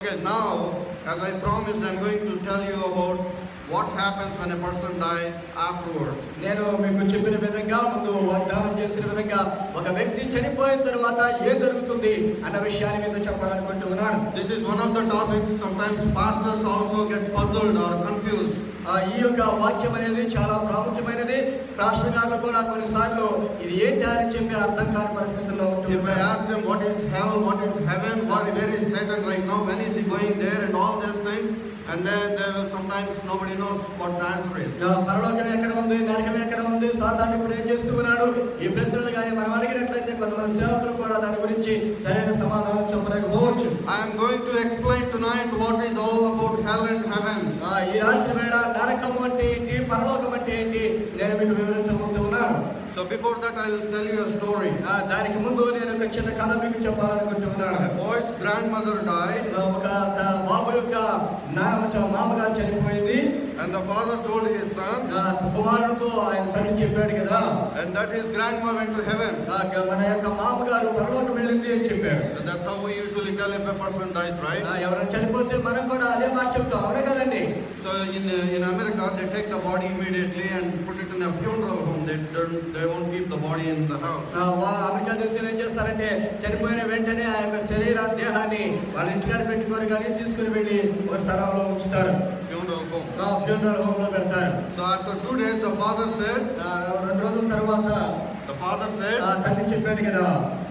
Okay, now, as I promised, I'm going to tell you about what happens when a person dies afterwards. నేను మీకు చెప్పిన విధంగా ముందు వాగ్దానం చేసిన విధంగా ఒక వ్యక్తి చనిపోయిన తర్వాత ఏం జరుగుతుంది అన్న విషయాన్ని మీతో చెప్పాలనుకుంటూ ఉన్నాను This is one of the topics sometimes pastors also get puzzled or confused. ఆ, ఈ యొక్క వాక్యం అనేది చాలా ప్రాముఖ్యమైనది రాష్ట్ర గారులు కూడా కొన్నిసార్లు ఇది ఏంటి అని చెప్పి అర్థం కాని పరిస్థితుల్లో ఉంటూ If I ఉన్నారు. ask them what is hell, what is heaven, what, where is Satan right now, when is he going there, and all these things, and then they will sometimes nobody knows what the answer is. ఆ, పరలోకం ఎక్కడ ఉంది నరకం ఎక్కడ ఉంది సాతాను ఇప్పుడు ఏం చేస్తూ ఉన్నాడు ఈ ప్రశ్నలు కానీ మనం అడిగినట్లయితే కొంతమంది సేవకులు కూడా దాని గురించి సరైన సమాధానం చెప్పలేకపోవచ్చు I am going to explain tonight what is all about hell and heaven. ఆ, ఈ రాత్రి వేళ నరకం అంటే ఏంటి పరలోకం అంటే ఏంటి నేను మీకు వివరించబోతూ ఉన్నాను So before that, I'll tell you a story. ఆ, దానికి ముందు నేను ఒక చిన్న కథ మీకు చెప్పాలనుకుంటూ ఉన్నాను A boy's grandmother died, ఆ, ఒక త- బాబు యొక్క నానమ్మ చ- మామగారు చనిపోయింది and the father told his son, ఆ, కుమారుడితో ఆయన తండ్రి చెప్పాడు కదా and that his grandma went to heaven. ఆ, మన యొక్క మామగారు పరలోకం వెళ్ళింది అని చెప్పాడు And that's how we usually tell if a person dies, ఆ, right? ఎవరైనా చనిపోతే మనం కూడా అదే మాట చెప్తాం అవునా కదండి So in uh, in America, they take the body immediately and put it in a funeral home. They don't they won't keep the body in the house. ఆ, వా- అమెరికా దేశంలో ఏం చేస్తారంటే చనిపోయిన వెంటనే ఆ యొక్క శరీర దేహాన్ని వాళ్ళ ఇంటికాడ పెట్టుకొని కానీ తీసుకుని వెళ్ళి ఒక స్థలంలో ఉంచుతారు Funeral home. ఆ, ఫ్యూనరల్ హోమ్ లో పెడతారు So after two days, the father said, ఆ, రెండు రోజుల తర్వాత the father ఆ, said, తండ్రి చెప్పాడు కదా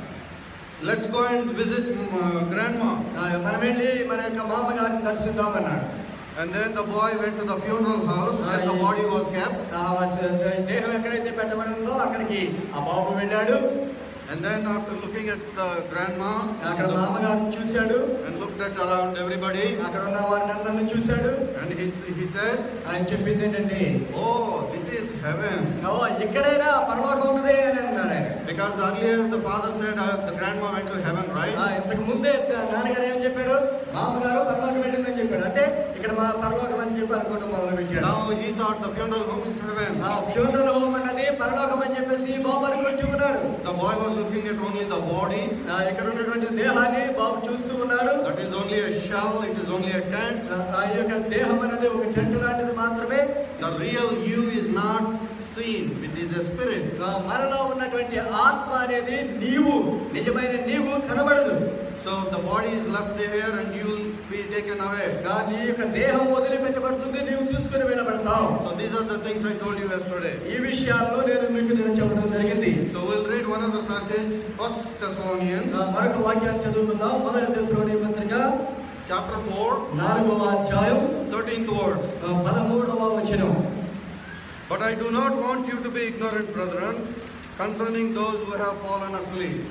let's go and visit mm, uh, grandma. ఆ, మనం వెళ్ళి మన యొక్క మామగారిని దర్శిద్దామన్నాడు And then the boy went to the funeral house where the body was kept. ఆ, వస- దేహం ఎక్కడైతే పెట్టబడి ఉందో అక్కడికి ఆ బాబు వెళ్ళాడు And then after looking at the grandma అక్కడ the- మామగారిని చూశాడు and looked at around everybody, అక్కడ ఉన్న వారిని అందరిని చూశాడు and he, he said, ఆయన చెప్పింది ఏంటంటే Oh, this is heaven. ఓ ఇక్కడైనా పరలోకం ఉన్నదే అని అన్నాడు ఆయన Because earlier the father said uh, the grandma went to heaven, ఆ, right? ఇంతకు ముందే త- నాన్నగారు ఏం చెప్పాడు మామగారు పరలోకం వెళ్ళిందని చెప్పాడు అంటే ఇక్కడ మా పరలోకం అని చెప్పి అనుకోవడం మొదలు పెట్టాడు Now he thought the funeral home is heaven. ఆ ఫ్యూనరల్ హోమ్ అన్నది పరలోకం అని చెప్పేసి బాబు అనుకుంటూ ఉన్నాడు The boy was looking at only the body. ఆ, ఇక్కడ ఉన్నటువంటి దేహాన్ని బాబు చూస్తూ ఉన్నాడు That is only a shell, it is only a tent. ఆ, ఆ యొక్క దేహం అనేది ఒక టెంట్ లాంటిది మాత్రమే The real you is not seen, it is a spirit. ఆ, మనలో ఉన్నటువంటి ఆత్మ అనేది నీవు నిజమైన నీవు కనబడదు So the body is left there and you will be taken away. ఆ, నీ యొక్క దేహం వదిలిపెట్టబడుతుంది నీవు తీసుకుని వెళ్ళబడతావు So these are the things I told you yesterday. ఈ విషయాల్లో నేను మీకు నేను చెప్పడం జరిగింది So we'll read one other passage, First Thessalonians, ఆ, మరొక వాక్యాన్ని చదువుకుందాం మొదటి దశలోని పత్రిక chapter 4, నాలుగవ అధ్యాయం 13th verse. ఆ, పదమూడవ వచనం But I do not want you to be ignorant, brethren, concerning those who have fallen asleep.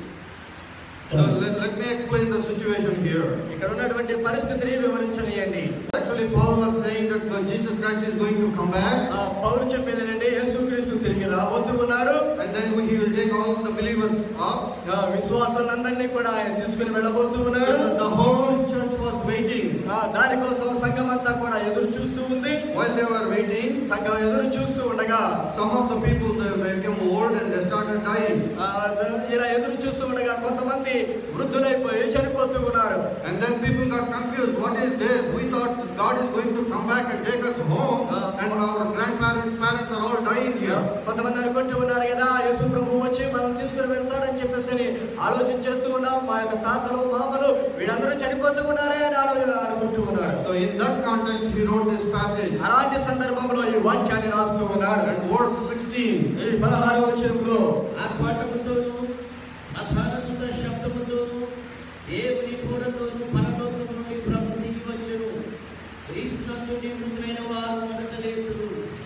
So let, let me explain the situation here. ఇక్కడ ఉన్నటువంటి పరిస్థితిని వివరించనియండి Actually, Paul was saying that when Jesus Christ is going to come back, ఆ, పౌలు చెప్పేది ఏంటంటే యేసుక్రీస్తు తిరిగి రాబోతూ ఉన్నాడు and then he will take all the believers up. ఆ, విశ్వాసులందరినీ కూడా ఆయన తీసుకుని వెళ్ళబోతూ So ఉన్నాడు that the whole church was waiting. ఆ, దానికోసం సంఘం అంతా కూడా ఎదురు చూస్తూ ఉంది While they were waiting, సంఘం ఎదురు చూస్తూ ఉండగా some of the people they became old and they started dying. ఆ, ఇలా ఎదురు చూస్తూ ఉండగా కొంతమంది వృద్ధులైపోయి చనిపోతూ ఉన్నారు And then people got confused. What is this? We thought God is going to come back and take us home, and our grandparents, parents are all dying here. కొంతమంది అనుకుంటూ ఉన్నారు కదా యేసు ప్రభు వచ్చి మనం తీసుకుని వెళ్తాడని చెప్పేసి అని ఆలోచన చేస్తూ ఉన్నాం మా యొక్క తాతలు మామలు వీళ్ళందరూ చనిపోతూ ఉన్నారే అని ఆలోచన అనుకుంటూ ఉన్నారు So in that context, he wrote this passage. అలాంటి సందర్భంలో ఈ వాక్యాన్ని రాస్తూ ఉన్నాడు And verse 16. ఈ పదహారవ వచనంలో ఆర్భాటముతోను ప్రధానదూత శబ్దముతోను దేవుని కూడతోను పరలోకము నుండి ప్రభు దిగి వచ్చును క్రీస్తునందు నివృత్తులైన వారు మొదట లేతురు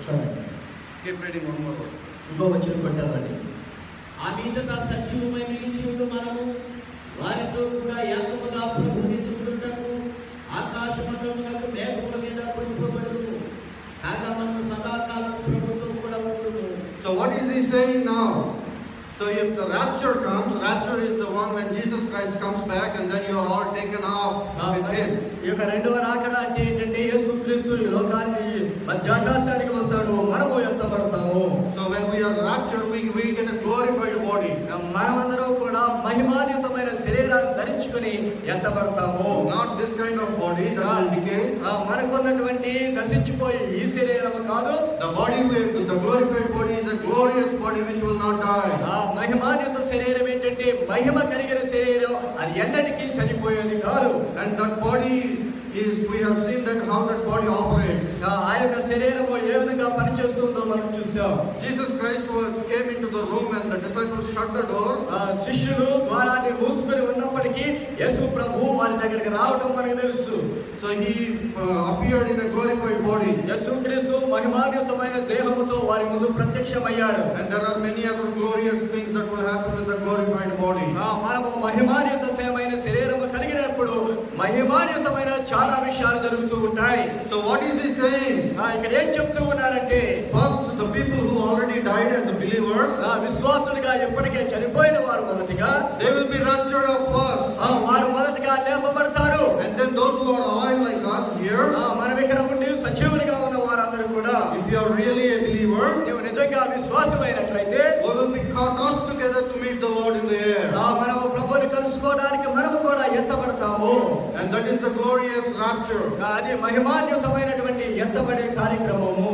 Keep reading one more verse. ఇంకో వచనం కూడా చదవండి ఆ మీదట సజీవమై నిలిచి ఉండు మనము వారితో కూడా ఏకముగా ప్రభుని దుర్గుటకు ఆకాశమండలమునకు మేఘముల మీద కొనుకోబడును కాగా మనము సదాకాలం ప్రభుతో కూడా ఉండును So what is he saying now? So if the rapture comes, rapture is the one when Jesus Christ comes back and then you are all taken off with him. ఈ యొక్క రెండవ రాకడ అంటే ఏంటంటే యేసుక్రీస్తు ఈ లోకాన్ని ఈ మధ్యాకాశానికి వస్తాడు మనము ఎత్తబడతాము So when we are raptured, we, we get a glorified body. మనమందరం కూడా మహిమాన్వితమైన శరీరాన్ని ధరించుకొని ఎత్తబడతాము Not this kind of body that will decay. ఆ, మనకున్నటువంటి నశించిపోయే ఈ శరీరం కాదు The body, will, the glorified body is a glorious body which will not die. ఆ మహిమాన్విత శరీరం ఏంటంటే మహిమ కలిగిన శరీరం అది ఎన్నటికీ చనిపోయేది కాదు And that body is, we have seen that how that body operates. ఆ ఆ యొక్క శరీరము ఏ విధంగా పనిచేస్తుందో మనం చూసాం Jesus Christ was, came into the room and the disciples shut the door. ఆ శిష్యులు ద్వారాన్ని మూసుకొని ఉన్నప్పటికీ యేసు ప్రభు వారి దగ్గరికి రావడం మనకు తెలుసు So he uh, appeared in a glorified body. యేసుక్రీస్తు మహిమాన్వితమైన దేహముతో వారి ముందు ప్రత్యక్షమయ్యాడు And there are many other glorious things that will happen with the glorified body. ఆ, మనము మహిమాన్వితమైన శరీరము కలిగినప్పుడు మహిమాన్వితమైన చాలా విషయాలు జరుగుతూ ఉంటాయి So what is he saying? ఆ, ఇక్కడ ఏం చెప్తూ ఉన్నారంటే First, the people who already died as believers, ఆ, విశ్వాసులుగా ఎప్పటికే చనిపోయిన వారు మొదటిగా they will be raptured up first. ఆ, వారు మొదటగా లేపబడతారు And then those who are alive like us here, ఆ, మనం ఇక్కడ ఉండి సజీవులుగా ఉన్న వారందరూ కూడా if you are really a believer, నువ్వు నిజంగా విశ్వాసమైనట్లయితే we will be caught up together to meet the Lord in the air. ఆ, మనము ప్రభుని కలుసుకోవడానికి మనము కూడా ఎత్తబడతాము And that is the glorious rapture. ఆ, అది మహిమాన్యుతమైనటువంటి ఎత్తబడే కార్యక్రమము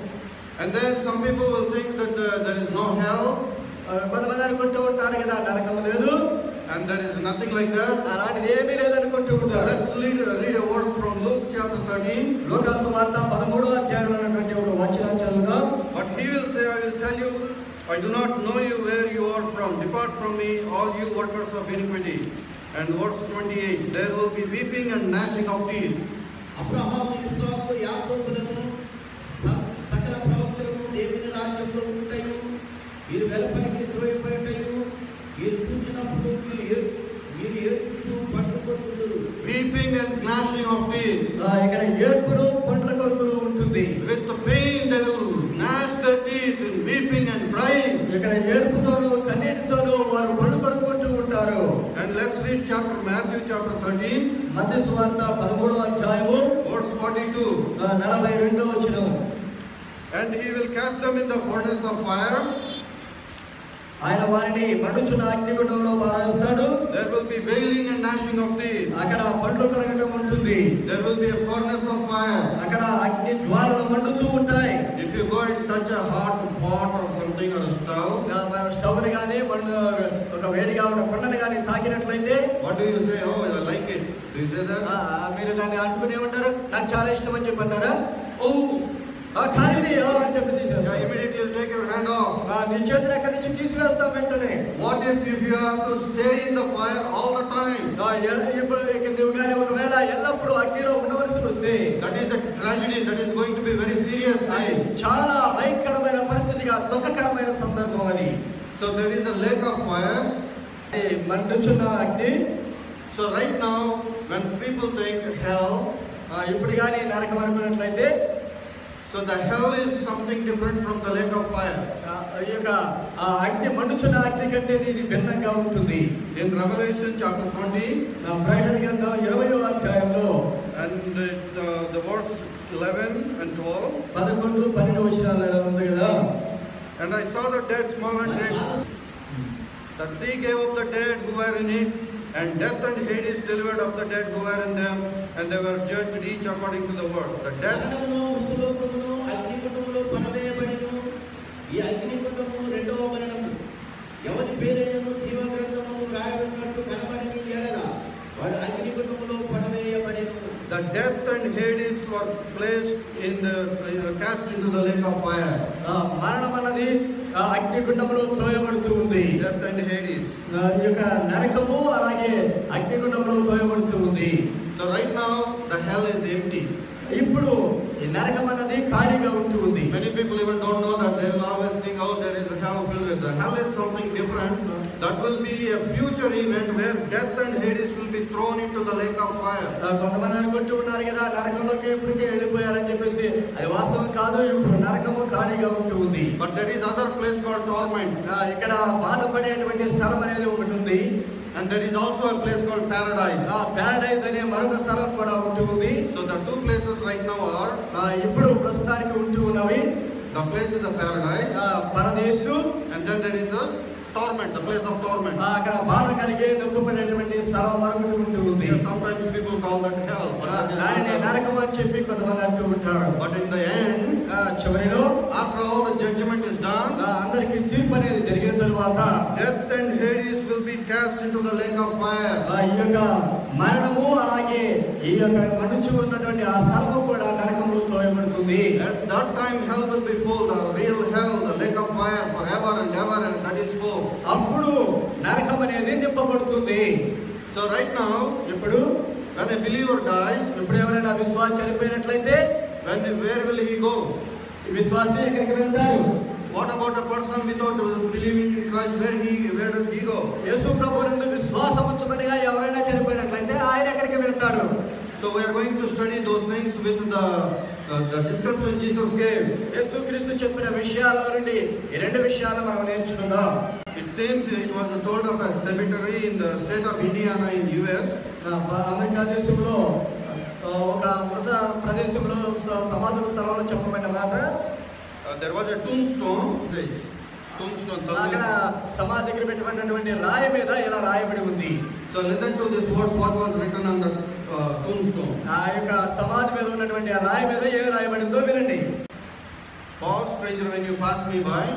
And then some people will think that uh, there is no hell ఆ, కొంతమంది అనుకుంటూ ఉంటారు కదా నరకం లేదు and there is nothing like that. అలాంటిది ఏమీ లేదనుకుంటూ So ఉంటారు let's read, read a verse from Luke chapter 13. లోకాసు వార్త పదమూడో అధ్యాయంలో ఉన్నటువంటి ఒక వచనం చదువుదాం But he will say, I will tell you, I do not know you where you are from. Depart from me, all you workers of iniquity. And verse 28, there will be weeping and gnashing of teeth. Abraham ఇస్సాకు యాకోబులను స- సకల ప్రవక్తలను దేవుని రాజ్యంలో ఉంటాయి మీరు వెలపలికి త్రోయబడటయు మీరు చూసినప్పుడు మీరు ఏ- మీరు ఏడ్చుచు పట్టుకొట్టుదురు Weeping and gnashing of teeth. ఆ, ఇక్కడ ఏడ్పులు పండ్ల కొడుకులు ఉంటుంది With the pain, they will gnash their teeth in weeping and crying. ఇక్కడ ఏడుపుతోనూ కన్నీటితోనూ వారు పళ్ళు కొనుక్కుంటూ ఉంటారు And let's read chapter Matthew chapter 13, మధ్య సువార్త పదమూడో అధ్యాయము verse 42. ఆ, నలభై రెండో వచనం And he will cast them in the furnace of fire. ఆయన వారిని మండుచున్న అగ్నిగుండంలో పారేస్తాడు There will be wailing and gnashing of teeth. అక్కడ పండ్లు కరగటం ఉంటుంది There will be a furnace of fire. అక్కడ అగ్ని జ్వాలలు మండుతూ ఉంటాయి If you go and touch a hot pot or something or a stove, ఆ, మనం స్టవ్ని కానీ మండు ఒక వేడిగా ఉన్న కుండని కానీ తాకినట్లయితే what do you say? Oh, I like it. Do you say ఆ, that? మీరు దాన్ని అంటుకునే ఉంటారు నాకు చాలా ఇష్టం అని చెప్పి అన్నారా Oh, ఆ, కాలింది ఓ అని చెప్పి yeah, తీసేస్తాం immediately you take your hand off. ఆ, నీ చేతిని అక్కడి నుంచి తీసివేస్తాం వెంటనే What if, if you have to stay in the fire all the time? ఆ, ఎల్ల- ఇప్పుడు ఇక నువ్వు కానీ ఒకవేళ ఎల్లప్పుడూ అగ్నిలో ఉండవలసి వస్తే That is a tragedy. That is going to be a very serious అది thing. చాలా భయంకరమైన పరిస్థితిగా దుఃఖకరమైన సందర్భం అది So there is a lake of fire. అది మండుచున్న అగ్ని So right now, when people think hell, ఆ, ఇప్పుడు కానీ నరకం అనుకున్నట్లయితే so the hell is something different from the lake of fire. ఆ, ఈ యొక్క ఆ అగ్ని మండుచున్న అగ్ని కంటే ఇది భిన్నంగా ఉంటుంది In Revelation chapter 20, నా ప్రకటన గ్రంథం ఇరవయో అధ్యాయంలో and it, uh, the verse 11 and 12, పదకొండు పన్నెండు వచనాలు ఉంది కదా and I saw the dead, small and great. The sea gave up the dead who were in it, and death and Hades delivered up the dead who were in them, and they were judged each according to the work. The death, మరణమును మృతులోకమును అగ్నిగుండములో పడవేయబడిను ఈ అగ్నిగుండము రెండవ మరణము ఎవరి పేరైనను జీవ గ్రంథము రాయబడినట్టు కనబడిన ఎడల వాడు అగ్నిగుండములో పడవేయబడిను the death and Hades were placed in the uh, cast into the lake of fire. ఆ, మరణం అన్నది ఆ అగ్నిగుండంలో త్రోయబడుతూ ఉంది Death and Hades. ఆ, ఈ యొక్క నరకము అలాగే అగ్నిగుండంలో త్రోయబడుతూ ఉంది So right now the hell is empty. ఇప్పుడు ఈ నరకం అన్నది ఖాళీగా ఉంటూ ఉంది Many people even don't know that they will always think, oh, there is a hell filled with. The hell is something different. That will be a future event where death and Hades will be thrown into the lake of fire. ఆ, కొంతమంది అనుకుంటూ ఉన్నారు కదా నరకంలోకి ఇప్పటికే వెళ్ళిపోయారని చెప్పేసి అది వాస్తవం కాదు ఇప్పుడు నరకము ఖాళీగా ఉంటూ ఉంది But there is other place called torment. ఆ, ఇక్కడ బాధపడేటువంటి స్థలం అనేది ఒకటి ఉంది and there is also a place called paradise. Paradise అనే మరొక స్థలం కూడా ఉంటూ ఉంది So the two places right now are ఆ, ఇప్పుడు ప్రస్తుతానికి ఉంటూ ఉన్నవి the place is a paradise, ఆ, పరదేశు and then there is a torment, the place of torment. ఆ, అక్కడ బాధ కలిగే నొప్పుపడేటువంటి స్థలం మరొకటి ఉంటూ ఉంది Yeah, sometimes people call that hell, but ఆ, that is దానిని not hell. నరకం అని చెప్పి కొంతమంది అంటూ ఉంటారు But in the end, ఆ, చివరిలో after all the judgment is done, ఆ, అందరికీ తీర్పు అనేది జరిగిన తరువాత death and Hades will be cast into the lake of fire. ఆ, ఈ యొక్క మరణము అలాగే ఈ యొక్క మనుషు ఉన్నటువంటి ఆ స్థలము కూడా నరకంలో తోయబడుతుంది At that time, hell will be full, the real hell, the lake of fire, forever and ever, and that is full. అప్పుడు నరకం అనేది నింపబడుతుంది So right now, ఇప్పుడు when a believer dies, ఇప్పుడు ఎవరైనా విశ్వాసం చనిపోయినట్లయితే when where will he go? ఈ విశ్వాసి ఎక్కడికి వెళ్తారు What about a person without believing in Christ? Where he where does he go? యేసు ప్రభు నందు విశ్వాసం ఉంచబడిగా ఎవరైనా చనిపోయినట్లయితే ఆయన ఎక్కడికి వెళ్తాడు So we are going to study those things with the uh, the description Jesus gave. యేసు క్రీస్తు చెప్పిన విషయాల నుండి ఈ రెండు విషయాలు మనం నేర్చుకుందాం It seems it was told of a cemetery in the state of Indiana in US. ఆ, బ- అమెరికా దేశంలో ఆ, ఒక మృత ప్రదేశంలో స- సమాధుల స్థలంలో చెప్పబడిన మాట Uh, there was a tombstone. Tombstone. అక్కడ సమాధి దగ్గర పెట్టబడినటువంటి రాయి మీద ఇలా రాయబడి ఉంది So listen to this words. What was written on the uh, tombstone? ఆ యొక్క సమాధి మీద ఉన్నటువంటి ఆ రాయి మీద ఏం రాయబడిందో వినండి Pause, stranger, when you pass me by.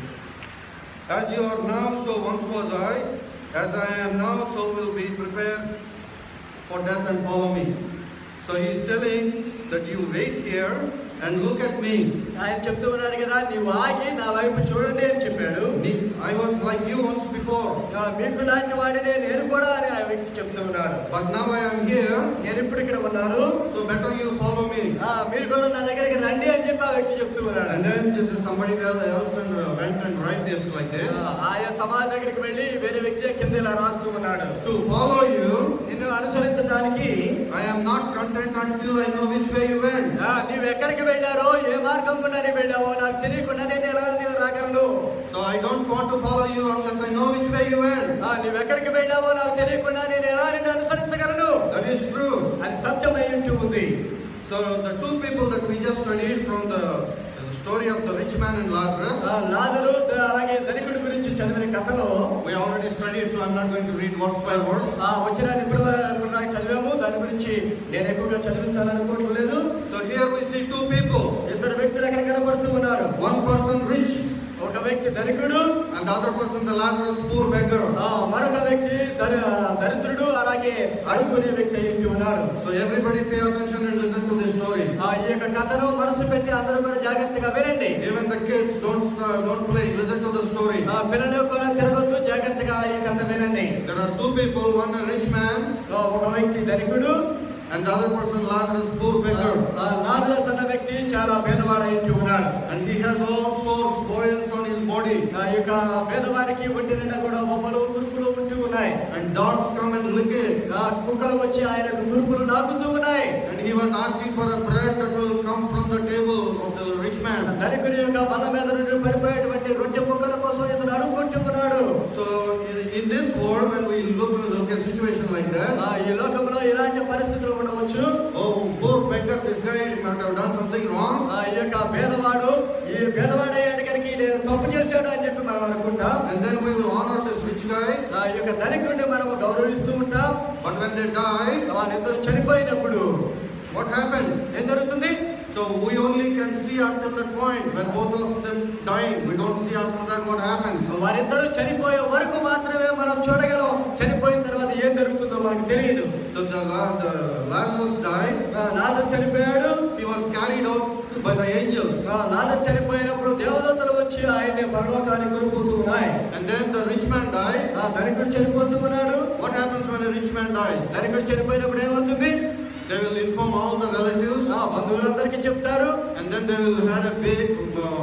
As you are now, so once was I. As I am now, so will be prepared for death and follow me. So he is telling that you wait here and look at me. ఆయన చెప్తూ ఉన్నాడు కదా నీవు ఆగి నా వైపు చూడండి అని చెప్పాడు Me, I was like you once before, ఆ, మీకు లాంటి వాడినే నేను కూడా అని ఆ వ్యక్తి చెప్తూ ఉన్నాడు but now I am here, నేను ఇప్పుడు ఇక్కడ ఉన్నాను so better you follow me. ఆ, మీరు కూడా నా దగ్గరికి రండి అని చెప్పి ఆ వ్యక్తి చెప్తూ ఉన్నాడు And then this is somebody else and uh, went and write this like this. ఆ, ఆయా సమాధి దగ్గరికి వెళ్ళి వేరే వ్యక్తి కింద ఇలా రాస్తూ ఉన్నాడు To follow you, నిన్ను అనుసరించడానికి I am not content until I know which way you went. ఆ, నీవు ఎక్కడికి వెళ్ళారో ఏ మార్గం గుండా నీవు వెళ్ళావో నాకు తెలియకుండా నేను ఎలా నీవు రాగలను So I don't want to follow you unless I know which way you went. ఆ, నీవు ఎక్కడికి వెళ్ళావో నాకు తెలియకుండా నేను ఎలా నిన్ను అనుసరించగలను That is true. అది సత్యమై ఉంటూ ఉంది So the two people that we just studied from the, the story of the rich man and Lazarus, ఆ, లాజరు ద- అలాగే ధనికుడి గురించి చదివిన కథలో we already studied, so I'm not going to read verse by verse. ఆ వచ్చిన ఇప్పుడు ఇప్పుడు దాకా చదివాము దాని గురించి నేను ఎక్కువగా చదివించాలనుకోవట్లేదు So here we see two people. ఇద్దరు వ్యక్తులు ఎక్కడ కనబడుతూ ఉన్నారు One person rich ఒక వ్యక్తి ధనికుడు and the other person the Lazarus poor beggar. ఆ, మరొక వ్యక్తి దరి దరిద్రుడు అలాగే అడుక్కునే వ్యక్తి అయి ఉన్నాడు So everybody pay attention and listen to this story. ఆ ఈ యొక్క కథను మనసు పెట్టి అందరూ కూడా జాగ్రత్తగా వినండి Even the kids don't st- don't play. Listen to the story. ఆ పిల్లలు కూడా తిరగొద్దు జాగ్రత్తగా ఈ కథ వినండి There are two people. One a rich man ఆ, ఒక వ్యక్తి ధనికుడు and the other person Lazarus poor beggar. ఆ, లాజరస్ అన్న వ్యక్తి చాలా పేదవాడ ఇంటి ఉన్నాడు And he has all sores, boils on his body. ఆ యొక్క పేదవారికి ఒంటి నిండా కూడా బొబ్బలు కురుపులు ఉంటూ ఉన్నాయి And dogs come and lick it. ఆ కుక్కలు వచ్చి ఆయనకు కురుపులు నాకుతూ ఉన్నాయి And he was asking for a bread that will come from the table of the rich man. ధనికుని యొక్క బల్ల మీద నుండి పడిపోయేటువంటి రొట్టె ముక్కల కోసం ఇతను అడుక్కుంటూ ఉన్నాడు So in, in this world, when we look look at situation like ఆ, that, ఈ లోకంలో ఇలాంటి పరిస్థితులు ఉండవచ్చు oh poor beggar, this guy might have done something wrong. ఆ ఈ యొక్క పేదవాడు ఈ పేదవాడయ్యాడు కనుక నేను తప్పు చేశాడు అని చెప్పి మనం అనుకుంటాం And then we will honor this rich guy. ఆ ఈ యొక్క ధనికుడిని మనం గౌరవిస్తూ ఉంటాం But when they die, వాళ్ళిద్దరు చనిపోయినప్పుడు what happened? ఏం జరుగుతుంది So we only can see until that point when both of them died. We don't see after that what happens. వారిద్దరూ చనిపోయే వరకు మాత్రమే మనం చూడగలం చనిపోయిన తర్వాత ఏం జరుగుతుందో మనకు తెలియదు So the, La- the Lazarus died. ఆ, లాజర్ చనిపోయాడు He was carried out by the angels. ఆ, లాజర్ చనిపోయినప్పుడు దేవదత్తలు వచ్చి ఆయన్ని పరలోకానికి కొనుక్కుంటూ ఉన్నాయి And then the rich man died. ఆ ధనికుడు చనిపోతూ ఉన్నాడు What happens when a rich man dies? ధనికుడు చనిపోయినప్పుడు ఏమవుతుంది They will inform all the relatives ఆ, బంధువులందరికీ చెప్తారు and then they will have a big uh,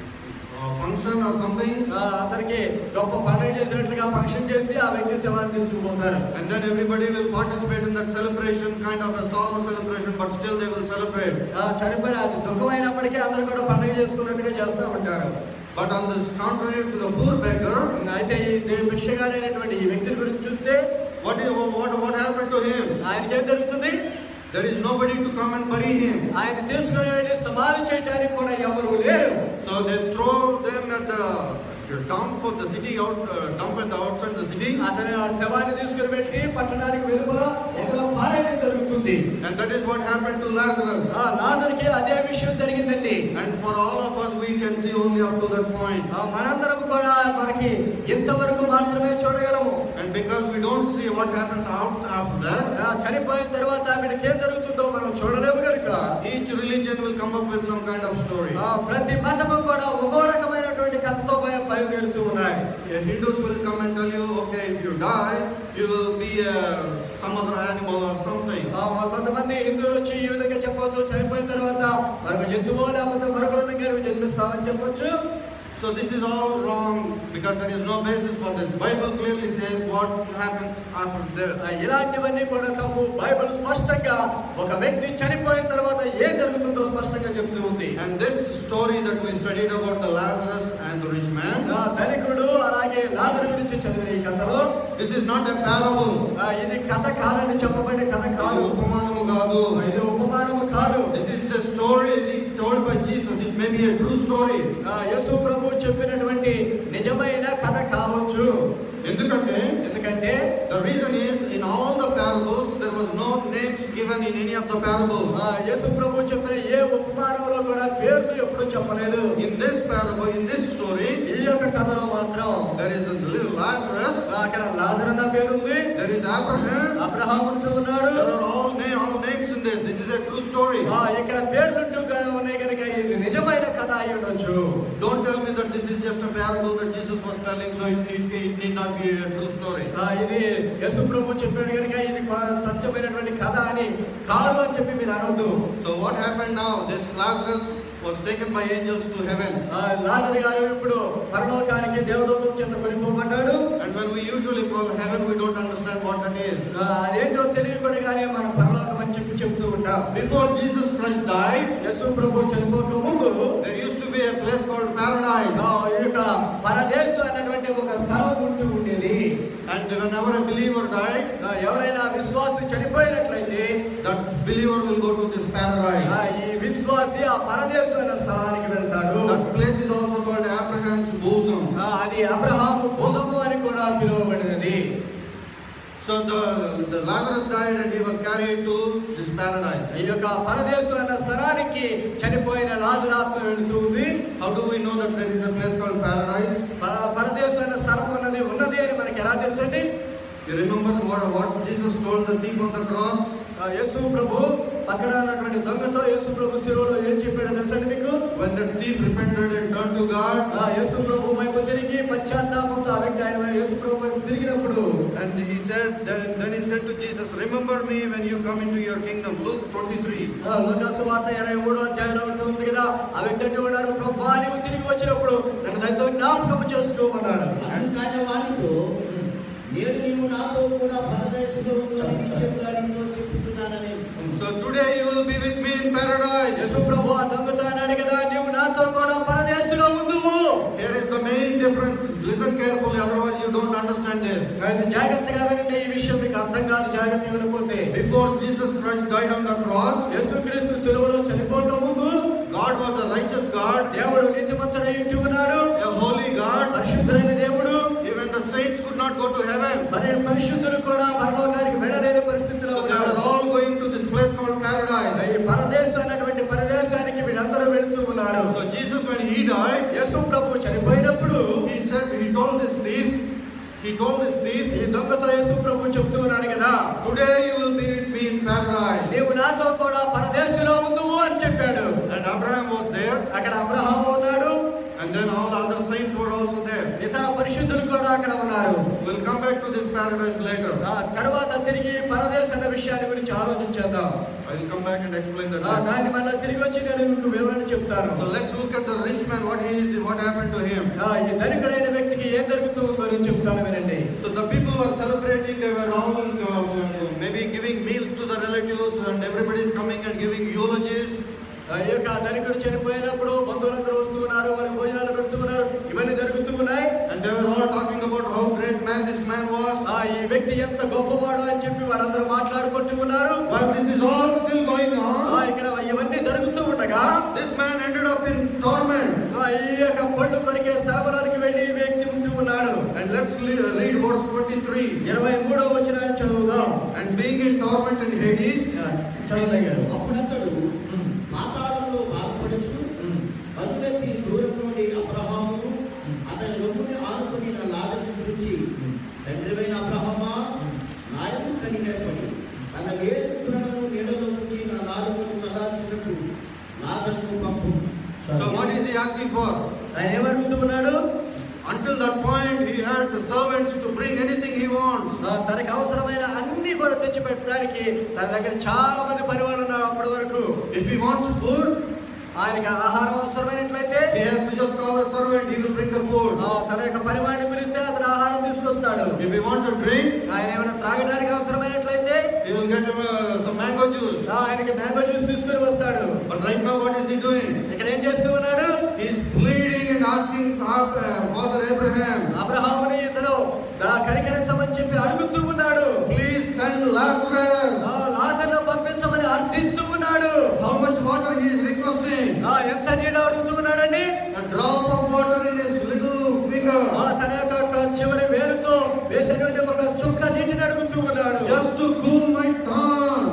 uh, function or something. ఆ, అతనికి గొప్ప పండుగ చేసినట్లుగా ఫంక్షన్ చేసి ఆ వ్యక్తి శవాన్ని తీసుకుపోతారు And then everybody will participate in that celebration, kind of a sorrow celebration, but still they will celebrate. ఆ, చనిపోయిన అది దుఃఖమైనప్పటికీ అందరూ కూడా పండుగ చేసుకున్నట్టుగా చేస్తూ ఉంటారు But on this contrary to the poor beggar, అయితే ఈ దే- భిక్షగాడైనటువంటి ఈ వ్యక్తిని గురించి చూస్తే what, is, what, what happened to him? ఆయనకి ఏం జరుగుతుంది There is nobody to come and bury him. ఆయన తీసుకుని వెళ్ళి సమాధి చేయడానికి కూడా ఎవరు లేరు So they throw them at the, the dump of the city, out, uh, dump at the outside the city. అతను ఆ శవాన్ని తీసుకుని వెళ్ళి పట్టణానికి వెలుపల ఎక్కడో పారేయడం జరుగుతుంది And that is what happened to Lazarus. ఆ నాథునికి అదే విషయం జరిగిందండి And for all of us, we can see only up to that point. ఆ మనందరం కూడా మనకి ఇంతవరకు మాత్రమే చూడగలము And because we don't see what happens out after that, ఆ చనిపోయిన తర్వాత ఆమెకి ఏం జరుగుతుందో మనం చూడలేము కనుక each religion will come up with some kind of story. ఆ ప్రతి మతము కూడా ఒక్కో రకమైనటువంటి కథతో బయ- బయలుదేరుతూ ఉన్నాయి Yeah, Hindus will come and tell you, okay, if you die, you will be uh, some other animal or something. ఆ, కొంతమంది హిందువులు వచ్చి ఈ విధంగా చెప్పవచ్చు చనిపోయిన తర్వాత మరొక జంతువు లేకపోతే మరొక విధంగా నువ్వు జన్మిస్తావని చెప్పొచ్చు So this is all wrong because there is no basis for this. Bible clearly says what happens after ఆ, death. ఇలాంటివన్నీ కూడా తప్పు బైబిల్ స్పష్టంగా ఒక వ్యక్తి చనిపోయిన తర్వాత ఏం జరుగుతుందో స్పష్టంగా చెప్తూ ఉంది And this story that we studied about the Lazarus and the rich man, ఆ, ధనికుడు అలాగే లాజరు గురించి చదివిన ఈ కథలో this is not a parable. ఆ, ఇది కథ కాదని చెప్పబడే కథ ఇది కాదు ఉపమానము కాదు. ఇది ఉపమానము కాదు This is a story told by Jesus. It may be a true story. ఆ, యేసు ప్రభు చెప్పినటువంటి నిజమైన కథ కావచ్చు ఎందుకంటే ఎందుకంటే the reason is in all the parables there was no names given in any of the parables. ఆ, యేసు ప్రభు చెప్పిన ఏ ఉపమానంలో కూడా పేర్లు ఎప్పుడు చెప్పలేదు In this parable, in this story, ఈ యొక్క కథలో మాత్రం there is a little Lazarus, ఆ, అక్కడ లాజర్ అన్న పేరుంది there is Abraham, అబ్రహాం ఉంటూ ఉన్నాడు there are all, na- all names in this. This is a true story. ఆ, ఇక్కడ పేర్లుంటూ గా- ఉన్నాయి కనుక ఇది నిజమైన కథ అయి ఉండొచ్చు Don't tell me that this is just a parable that Jesus was telling, so it, it, it need not be a true story. ఆ, ఇది యేసు ప్రభు చెప్పాడు కనుక ఇది కొ- సత్యమైనటువంటి కథ అని కాదు అని చెప్పి మీరు అనొద్దు So what happened now? This Lazarus was taken by angels to heaven. ఆ, లాజరు గారు ఇప్పుడు పరలోకానికి దేవదూతల చేత కొనిపోబడ్డాడు And when we usually call heaven, we don't understand what that is. ఆ, అదేంటో తెలియకుండానే మనం పరలోకం అని చెప్పి చెప్తూ ఉంటాం Before Jesus Christ died, యేసు ప్రభు చనిపోక ముందు there used to be a place called paradise. ఆ, ఈ యొక్క పరదేశం అన్నటువంటి ఒక స్థలం ఉంటూ ఉండేది And whenever a believer died, ఆ, ఎవరైనా విశ్వాసి చనిపోయినట్లయితే that believer will go to this paradise. ఆ, ఈ విశ్వాసి ఆ పరదేశం అనే స్థలానికి వెళ్తాడు That place is also called Abraham's bosom. ఆ, అది అబ్రహాము భుజము అని కూడా పిలువబడినది So the, the Lazarus died and he was carried to this paradise. ఈ యొక్క పరదేశం అన్న స్థలానికి చనిపోయిన లాజరాత్మ వెళుతూ ఉంది How do we know that there is a place called paradise? పర- పరదేశం అన్న స్థలం ఉన్నది ఉన్నది అని మనకి ఎలా తెలుసండి You remember what, what Jesus told the thief on the cross? ఆ, యేసు ప్రభు పక్కన ఉన్నటువంటి దొంగతో యేసు ప్రభు శిలువలో ఏం చెప్పాడో తెలుసండి మీకు When the thief repented and turned to God, ఆ, యేసు ప్రభు వైపు తిరిగి పశ్చాత్తాపంతో ఆ వ్యక్తి ఆయన యేసు ప్రభు వైపు తిరిగినప్పుడు and he said, then, then he said to Jesus, Remember me when you come into your kingdom. Luke 23. ఆ, లోకాసు వార్త ఇరవై మూడో అధ్యాయంలో ఉంటుంది కదా ఆ వ్యక్తి అంటూ ఉన్నాడు ప్రభా నీవు తిరిగి వచ్చినప్పుడు నన్ను దయతో జ్ఞాపకం చేసుకోమన్నాడు అందుకని వారితో నేను నీవు నాతో కూడా పరదేశంలో ఉందని నిశ్చయంగా నీతో చెప్పుచున్నానని So today you will be with me in paradise. యేసు ప్రభు ఆ దొంగతో అన్నాడు కదా నీవు నాతో కూడా పరదేశంలో ఉందువు Here is the main difference. Listen carefully, otherwise you don't understand this. ఆయన జాగ్రత్తగా వినండి ఈ విషయం మీకు అర్థం కాదు జాగ్రత్త వినకపోతే Before Jesus Christ died on the cross, యేసుక్రీస్తు సెలవులో చనిపోక ముందు God was a righteous God, దేవుడు నీతిమంతుడై ఇంటి ఉన్నాడు a holy God. పరిశుద్ధులైన దేవుడు Even the saints could not go to heaven. మరి పరిశుద్ధులు కూడా పరలోకానికి వెళ్ళలేని పరిస్థితిలో So they ఉన్నారు were all going to this place called paradise. ఈ పరదేశం అన్నటువంటి పరదేశానికి వీళ్ళందరూ వెళుతూ ఉన్నారు So Jesus, when he died, యేసు ప్రభు చనిపోయినప్పుడు he said, he told this thief, he told this thief, ఈ దొంగతో యేసు ప్రభు చెప్తూ ఉన్నాడు కదా today you will be with me in paradise. నీవు నాతో కూడా పరదేశంలో ఉందువు అని చెప్పాడు And Abraham was there, అక్కడ అబ్రహాము ఉన్నాడు and then all other saints were also there. ఇతర పరిశుద్ధులు కూడా అక్కడ ఉన్నారు We'll come back to this paradise later. ఆ తర్వాత తిరిగి పరదేశ అన్న విషయాన్ని గురించి ఆలోచించేద్దాం I will come back and explain that ఆ, later. దాన్ని మళ్ళీ తిరిగి వచ్చి నేను మీకు వివరణ చెప్తాను So let's look at the rich man, what he is, what happened to him. ఆ, ఈ ధనికుడైన వ్యక్తికి ఏం జరుగుతుందో నేను చెప్తాను వినండి So the people were celebrating, they were all uh, maybe giving meals to the relatives, and everybody is coming and giving eulogies. ఆ యొక్క ధనికుడు చనిపోయినప్పుడు బంధువులందరూ వస్తూ ఉన్నారు వారి భోజనాలు పెడుతూ ఉన్నారు ఇవన్నీ జరుగుతూ ఉన్నాయి And they were all talking about how great man this man was. ఆ, ఈ వ్యక్తి ఎంత గొప్పవాడు అని చెప్పి వారందరూ మాట్లాడుకుంటూ ఉన్నారు While this is all still going ఆ, on, ఇక్కడ ఇవన్నీ జరుగుతూ ఉండగా this man ended up in torment. ఆ, ఈ యొక్క పళ్ళు కొరికే స్థలములోనికి వెళ్ళి ఈ వ్యక్తి ఉంటూ ఉన్నాడు And let's le- read verse 23. ఇరవై మూడో వచ్చిన చదువుదాం And being in torment in Hades, ఆ, చదవగలరు అప్పుడతడు పాతాళంలో బాధపడుచు కనులెత్తి దూరం నుండి అబ్రహామును అతని రొమ్ముని ఆనుకుని నా లాదను చూచి తండ్రివైన అబ్రహమా నాయకు కనికరపడి తన వేలులను నీడలో ఉంచి నా లాదను చల్లార్చినట్టు లాదను పంపు so what is he asking for? ఆయన ఏమడుగుతూ ఉన్నాడు Until that point, he had the servants to bring anything he wants. ఆ, తనకు అవసరమైన అన్ని కూడా తెచ్చి పెట్టడానికి తన దగ్గర చాలా మంది పరివాళ్ళు ఉన్నారు అప్పటి వరకు If he wants food, ఆయనకి ఆహారం అవసరమైనట్లయితే he has to just call a servant, he will bring the food. ఆ, తన యొక్క పరివాడిని పిలిస్తే అతను ఆహారం తీసుకొస్తాడు If he wants a drink, ఆయన ఏమైనా త్రాగడానికి అవసరమైనట్లయితే he will get him uh, some mango juice. ఆ, ఆయనకి మ్యాంగో జ్యూస్ తీసుకొని వస్తాడు But right now, what is he doing? ఇక్కడ ఏం చేస్తూ ఉన్నాడు He is pleading and asking our uh, father Abraham, అబ్రహాముని ఇతను దా- కనికరించమని చెప్పి అడుగుతూ ఉన్నాడు please send Lazarus. ఆ, లాజరును పంపించమని అర్థిస్తూ ఉన్నాడు How much water he is requesting? ఆ, ఎంత నీళ్ళు అడుగుతూ ఉన్నాడండి A drop of water in his little ఆ, finger. తన యొక్క ఒక చివరి వేలుతో వేసినటువంటి ఒక చుక్క నీటిని అడుగుతూ ఉన్నాడు Just to cool my tongue.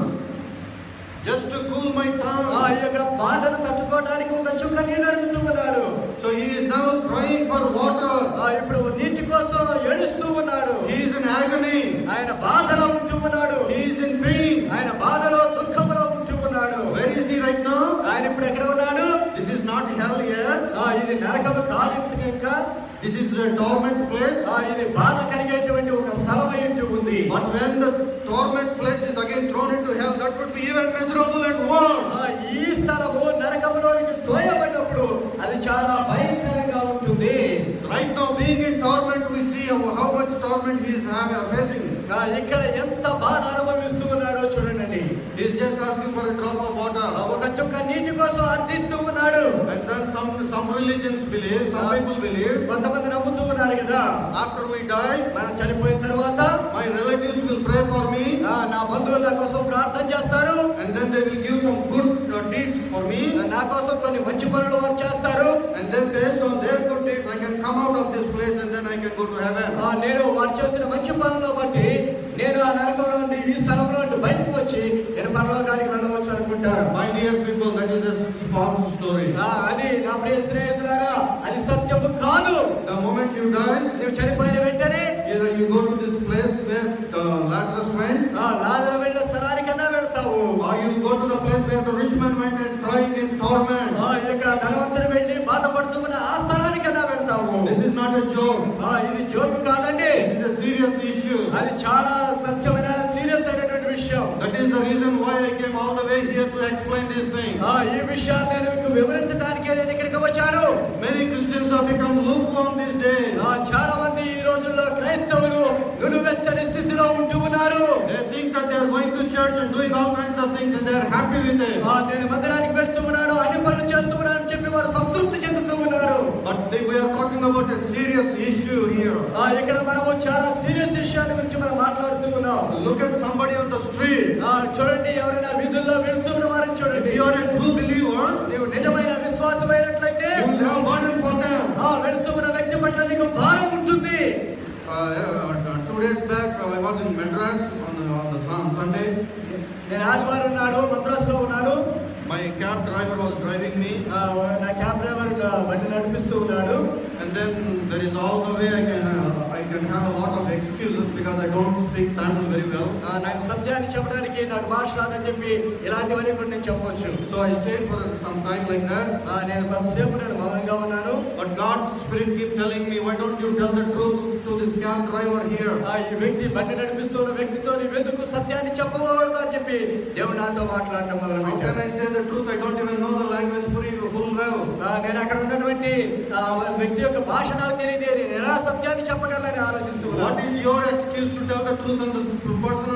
Just to cool my ఆ tongue. యొక్క బాధను తట్టుకోవడానికి ఒక చుక్క నీళ్ళు అడుగుతూ ఉన్నాడు So he is now crying for water. ఆ, ఇప్పుడు నీటి కోసం ఏడుస్తూ ఉన్నాడు He is in agony. ఆయన బాధలో ఉంటూ ఉన్నాడు He is in pain. ఆయన బాధలో దుఃఖంలో ఉంటూ ఉన్నాడు Where is he right now? ఆయన ఇప్పుడు ఎక్కడ ఉన్నాడు This is not hell yet. ఆ, ఇది నరకము కాదు ఇంకా This is a torment place. ఆ, ఇది బాధ కలిగేటువంటి ఒక స్థలం అయి ఉంది But when the torment place is again thrown into hell, that would be even miserable and worse. ఆ, ఈ స్థలము నరకములోనికి తోయబడినప్పుడు అది చాలా భయంకరంగా ఉంటుంది Right now, being in torment, we see how, how much torment he is having, facing. ఆ, ఇక్కడ ఎంత బాధ అనుభవిస్తూ ఉన్నాడో చూడండి He is just asking for a drop of ఆ, water. ఒక చుక్క నీటి కోసం అర్థిస్తూ ఉన్నాడు And then some, some religions believe, some people believe, కొంతమంది నమ్ముతూ ఉన్నారు కదా after we die, మనం చనిపోయిన తర్వాత my relatives will pray for me, ఆ, నా బంధువులు నా కోసం ప్రార్థన చేస్తారు and then they will give some good uh, deeds for me. నా కోసం కొన్ని మంచి పనులు వారు చేస్తారు And then based on their good deeds, I can come out of this place and then I can go to heaven. ఆ, నేను వారు చేసిన మంచి పనులను బట్టి నేను ఆ నరకం నుండి ఈ స్థలంలో నుండి బయటకు వచ్చి నేను పరలోకానికి వెళ్ళవచ్చు అనుకుంటారు My dear people, that is a false story. ఆ, అది నా ప్రియ స్నేహితులారా అది సత్యము కాదు The moment you die, నువ్వు చనిపోయిన వెంటనే either you go to this place where uh, Lazarus went, ఆ లాజరు వెళ్ళిన స్థలానికన్నా వెళ్తావు or you go to the place where the rich man went and crying in torment. ఆ యొక్క ధనవంతుడు వెళ్ళి బాధపడుతూ ఉన్న ఆ స్థలానికన్నా వెళ్తావు This is not a joke. ఆ, ఇది జోకు కాదండి This is a serious issue. అది చాలా సత్యమైన సీరియస్ అయినటువంటి విషయం That is the reason why I came all the way here to explain these things. ఆ, ఈ విషయాన్ని నేను మీకు వివరించడానికే నేను ఇక్కడికి వచ్చాను Many Christians have become lukewarm these days. ఆ, చాలా మంది ఈ రోజుల్లో క్రైస్తవులు నులువెచ్చని స్థితిలో ఉంటూ ఉన్నారు They think that they are going to church and doing all kinds of things and they are happy with it. ఆ, నేను మందిరానికి వెళ్తూ ఉన్నాను అన్ని పనులు చేస్తూ ఉన్నాను అని చెప్పి వారు సంతృప్తి చెందుతూ ఉన్నారు But they, we are talking about a serious issue here. ఆ, ఇక్కడ మనము చాలా సీరియస్ విషయాన్ని గురించి మనం మాట్లాడుతూ ఉన్నాం Look at somebody on the street. ఆ, చూడండి ఎవరైనా వీధుల్లో వెళ్తూ ఉన్న వారిని If చూడండి you are a true believer, నీవు నిజమైన విశ్వాసమైనట్లయితే you will have burden for them. ఆ వెళ్తూ ఉన్న వ్యక్తి పట్ల నీకు భారం ఉంటుంది Uh, uh, two days back, uh, I was in Madras on, the, on the sun, Sunday. నేను ఆదివారం ఉన్నాడు మద్రాసులో ఉన్నాను My cab driver was driving me, ఆ, నా క్యాబ్ డ్రైవర్ నా బండి నడిపిస్తూ ఉన్నాడు and then there is all the way I can uh, I can have a lot of excuses because I don't speak Tamil very well. ఆ, నాకు సత్యాన్ని చెప్పడానికి నాకు భాష రాదని చెప్పి ఇలాంటివన్నీ కూడా నేను చెప్పవచ్చు So I stayed for some time like that. ఆ, నేను కొంతసేపు నేను మౌనంగా ఉన్నాను But God's Spirit keep telling me, why don't you tell the truth to this cab driver here? ఆ, ఈ వ్యక్తి బండి నడిపిస్తున్న వ్యక్తితో నీవెందుకు సత్యాన్ని చెప్పకూడదు అని చెప్పి దేవుడు నాతో మాట్లాడటం మొదలు How can I say the truth? I don't even know the language full full well. నేను అక్కడ ఉన్నటువంటి ఆ, వ్యక్తి యొక్క భాష నాకు తెలియదు నేను ఎలా సత్యాన్ని చెప్పగలనని ఆలోచిస్తూ What ఉన్నాను is your excuse to tell the truth on the person on the street?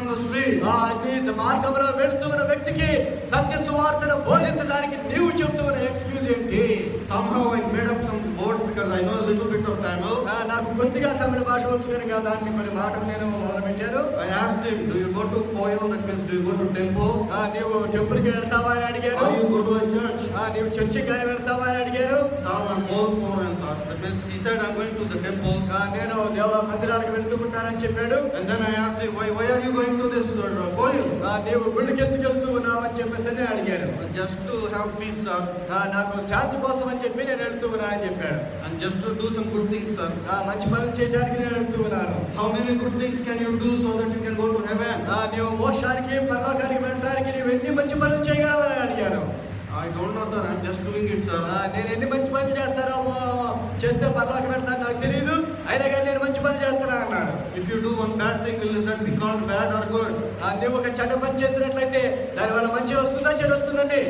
ఆ నీ మార్గంలో వెళుతూ ఉన్న వ్యక్తికి సత్య సువార్తను బోధించడానికి నీవు చెబుతూ ఉన్న ఎక్స్క్యూజ్ ఏంటి Somehow I made up some words because I know a little bit of Tamil. ఆ, నాకు కొద్దిగా తమిళ భాష వచ్చు కనుక దాన్ని కొన్ని మాటలు నేను మొదలుపెట్టాను I asked him, Do you go to Koil? That means, do you go to temple? ఆ, నీవు టెంపుల్కి వెళ్తావా అని అడిగారు Or you go to a church? ఆ, నీవు చర్చికి కానీ వెళ్తావా అని అడిగారు Sir, I'm all poor and sir. That means he said, I'm going to the temple. ఆ, నేను దేవ మందిరానికి వెళ్తూ ఉంటానని చెప్పాడు And then I asked him, why, why are you going to this uh, Koil? ఆ, నీవు గుళ్ళకి ఎందుకు వెళ్తూ ఉన్నావు అని చెప్పేసి అని అడిగాడు Just to have peace, sir. ఆ, నాకు శాంతి కోసం అని చెప్పి నేను వెళ్తూ ఉన్నా అని చెప్పాడు And just to do some good things, sir. ఆ, మంచి పనులు చేయడానికి నేను వెళ్తూ ఉన్నాను How many good things can you do so that you can go to heaven? ఆ, నీవు మోక్షానికి పరలోకానికి వెళ్ళడానికి నీవు ఎన్ని మంచి పనులు చేయగలవని అడిగాను I don't know, sir. I'm just doing it, ఆ, sir. నేను ఎన్ని మంచి పనులు చేస్తానో ఓ, చేస్తే పరలోకి వెళ్తాను నాకు తెలియదు అయినా కానీ నేను మంచి పనులు చేస్తున్నా అన్నాడు If you do one bad thing, will that be called bad or good? ఆ, నువ్వు ఒక చెడ్డ పని చేసినట్లయితే దానివల్ల మంచి వస్తుందా చెడు వస్తుందండి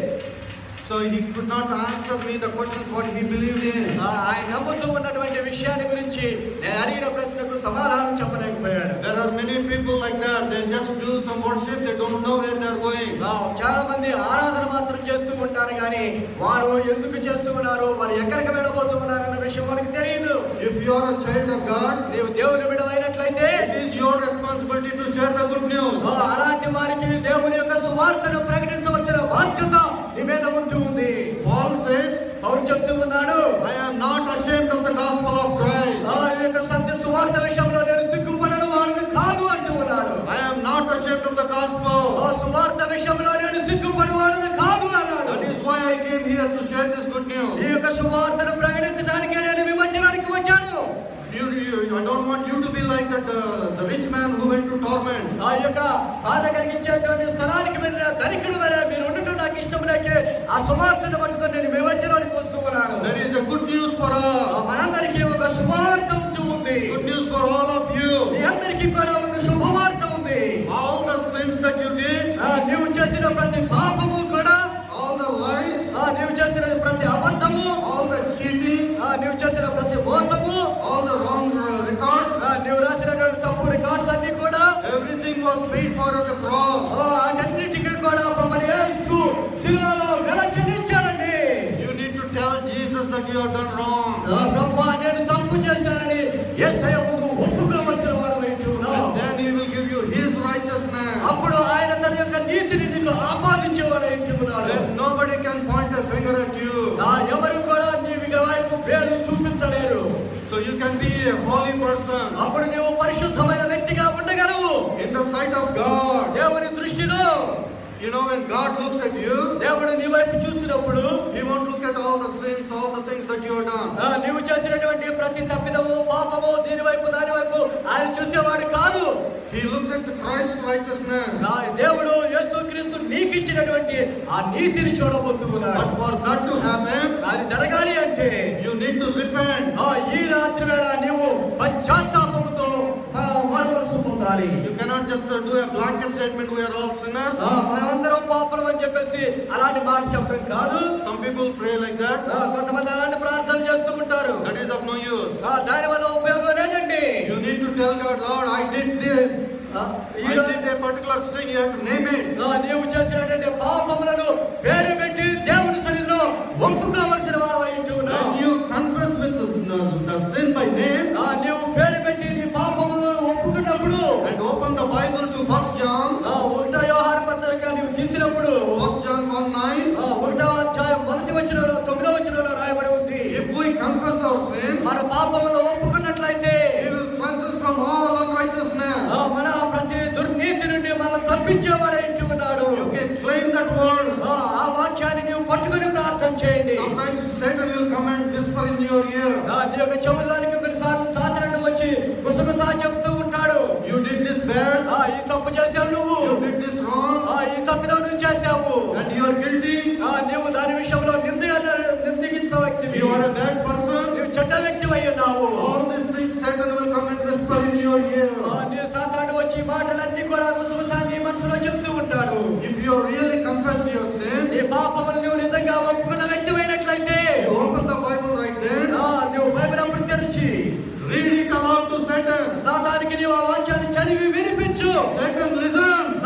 So he could not answer me the questions what he believed in. ఆ, ఆయన నమ్ముతూ ఉన్నటువంటి విషయాన్ని గురించి నేను అడిగిన ప్రశ్నకు సమాధానం చెప్పలేకపోయాడు There are many people like that. They just do some worship. They don't know where they are going. ఆ, చాలా మంది ఆరాధన మాత్రం చేస్తూ ఉంటారు కానీ వారు ఎందుకు చేస్తూ ఉన్నారు వారు ఎక్కడికి వెళ్ళబోతూ ఉన్నారు అన్న విషయం వాళ్ళకి తెలియదు If you are a child of God, నీవు దేవుని విడవైనట్లయితే it is your responsibility to share the good news. ఆ, అలాంటి వారికి దేవుని యొక్క సువార్తను ప్రకటించవలసిన బాధ్యత నీ మీద ఉంటూ ఉంది Paul says, పౌరు చెప్తూ ఉన్నాడు I am not ashamed of the gospel of Christ. ఆ ఈ యొక్క సత్య సువార్త విషయంలో నేను సిగ్గుపడను వాడిని కాదు అంటూ ఉన్నాడు I am not ashamed of the gospel. ఆ సువార్త విషయంలో నేను సిగ్గుపడి వాడిని కాదు అన్నాడు That is why I came here to share this good ఈ news. యొక్క సువార్తను ప్రకటించడానికి నేను మీ మధ్యలోనికి వచ్చాను You, you, I don't want you to be like that uh, the rich man who went to torment. ఆ యొక్క బాధ కలిగించేటువంటి స్థలానికి వెళ్ళిన ధనికుడు వలె మీరు ఉండటం నాకు ఇష్టం లేక ఆ సువార్తను పట్టుకొని నేను మీ మధ్యలోనికి వస్తూ ఉన్నాను There is a good news for ఆ us. మనందరికీ ఒక శుభవార్త ఉంటూ ఉంది Good news for all of you. మీ అందరికీ కూడా ఒక శుభవార్త ఉంది All the sins that you did, ఆ నీవు చేసిన ప్రతి పాపము కూడా all the lies, ఆ నీవు చేసిన ప్రతి అబద్ధము all the cheating, ఆ నీవు చేసిన ప్రతి మోసము all the wrong uh, records, ఆ నీవు రాసినటువంటి తప్పు రికార్డ్స్ అన్ని కూడా everything was paid for at the cross. ఆ వాటన్నిటికీ కూడా ప్రభు యేసు శిలువలో వెల చెల్లించాడండి You need to tell Jesus that you have done wrong. ఆ ప్రభు నేను తప్పు చేశానని యేసయ్య ముందు ఒప్పుకోవలసిన వాడవైంటూ ఉన్నావు And then he will give you his righteousness. అప్పుడు ఆయన తన యొక్క నీతిని నీకు ఆపాదించేవాడైంటూ ఉన్నాడు Then nobody can point a finger at you. ఆ ఎవరు కూడా నీ వైపు వేలు చూపించలేరు So you can be a holy person. అప్పుడు నీవు పరిశుద్ధమైన వ్యక్తిగా ఉండగలవు In the sight of God. దేవుని దృష్టిలో You know, when God looks at you, దేవుడు నీ వైపు చూసినప్పుడు He won't look at all the sins, all the things that you have done. ఆ, నీవు చేసినటువంటి ప్రతి తప్పిదము పాపము దీని వైపు దాని వైపు ఆయన చూసేవాడు కాదు He looks at Christ's righteousness. నా దేవుడు యేసుక్రీస్తు నీకు ఇచ్చినటువంటి ఆ నీతిని చూడబోతూ But ఉన్నాడు for that to happen, అది జరగాలి అంటే you need to repent. ఆ ఈ రాత్రి వేళ నీవు పశ్చాత్తాపముతో ఆ, మారుమనసు పొందాలి You cannot just uh, do a blanket statement, we are all sinners. ఆ, మనమందరం పాపలం అని చెప్పేసి అలాంటి మాట చెప్పడం కాదు Some people pray like that. ఆ, కొంతమంది అలాంటి ప్రార్థనలు చేస్తూ ఉంటారు That is of no use. ఆ, దాని వల్ల ఉపయోగం లేదండి You need to tell God, Lord, I did this. ఆ, ఈ I రో- did a particular sin, you have to name it. ఆ, నీవు చేసినటువంటి పాపములను పేరు పెట్టి దేవుని సన్నిధిలో ఒప్పుకోవలసిన వారు అయింటూ ఉన్నావు When you confess with the, the sin by name ఆ, నీవు పేరు పెట్టి నీ పాపములను ఒప్పుకున్నప్పుడు and open the Bible to 1 John, ఆ, ఒకటో యోహాను పత్రిక నీవు తీసినప్పుడు 1 John 1 9. ఆ, ఒకటో అధ్యాయం మొదటి వచ్చిన తొమ్మిదో వచనంలో రాయబడి ఉంది If we confess our sins, మన పాపములను ఒప్పుకున్నట్లయితే He will cleanse us from all unrighteousness. ఆ, మన ప్రతి దుర్నీతి నుండి మనం తప్పించేవాడు ఏంటి ఉన్నాడు You can claim that word. ఆ, ఆ వాక్యాన్ని నీవు పట్టుకొని ప్రార్థన చేయండి Sometimes Satan will come and whisper in your ear. ఆ, నీ యొక్క చెవుల్లోనికి కొన్నిసార్లు సాధారణ వచ్చి గుసగుసా చెప్తూ ఉంటాడు You did this bad, ఆ, ఈ తప్పు చేసావు నువ్వు you did this wrong, ఆ, ఈ తప్పిదం నువ్వు చేశావు and you are guilty. ఆ, నీవు దాని విషయంలో నింద నిందించే వ్యక్తివి You are a bad person. నువ్వు చెడ్డ వ్యక్తి అయి ఉన్నావు All these things Satan will come and whisper in your ear. ఆ, నీ సాతాను వచ్చి ఈ మాటలన్నీ కూడా గుసగుసా నీ మనసులో చెప్తూ ఉంటాడు If you have really confessed your sin, నీ పాపములు నువ్వు నిజంగా ఒప్పుకున్న వ్యక్తి అయినట్లయితే you open the Bible right then, ఆ, నువ్వు బైబిల్ అప్పుడు తెరిచి read it aloud to Satan. సాతానికి నీవు ఆ వాక్యాన్ని చదివి వినిపించు Satan, listen.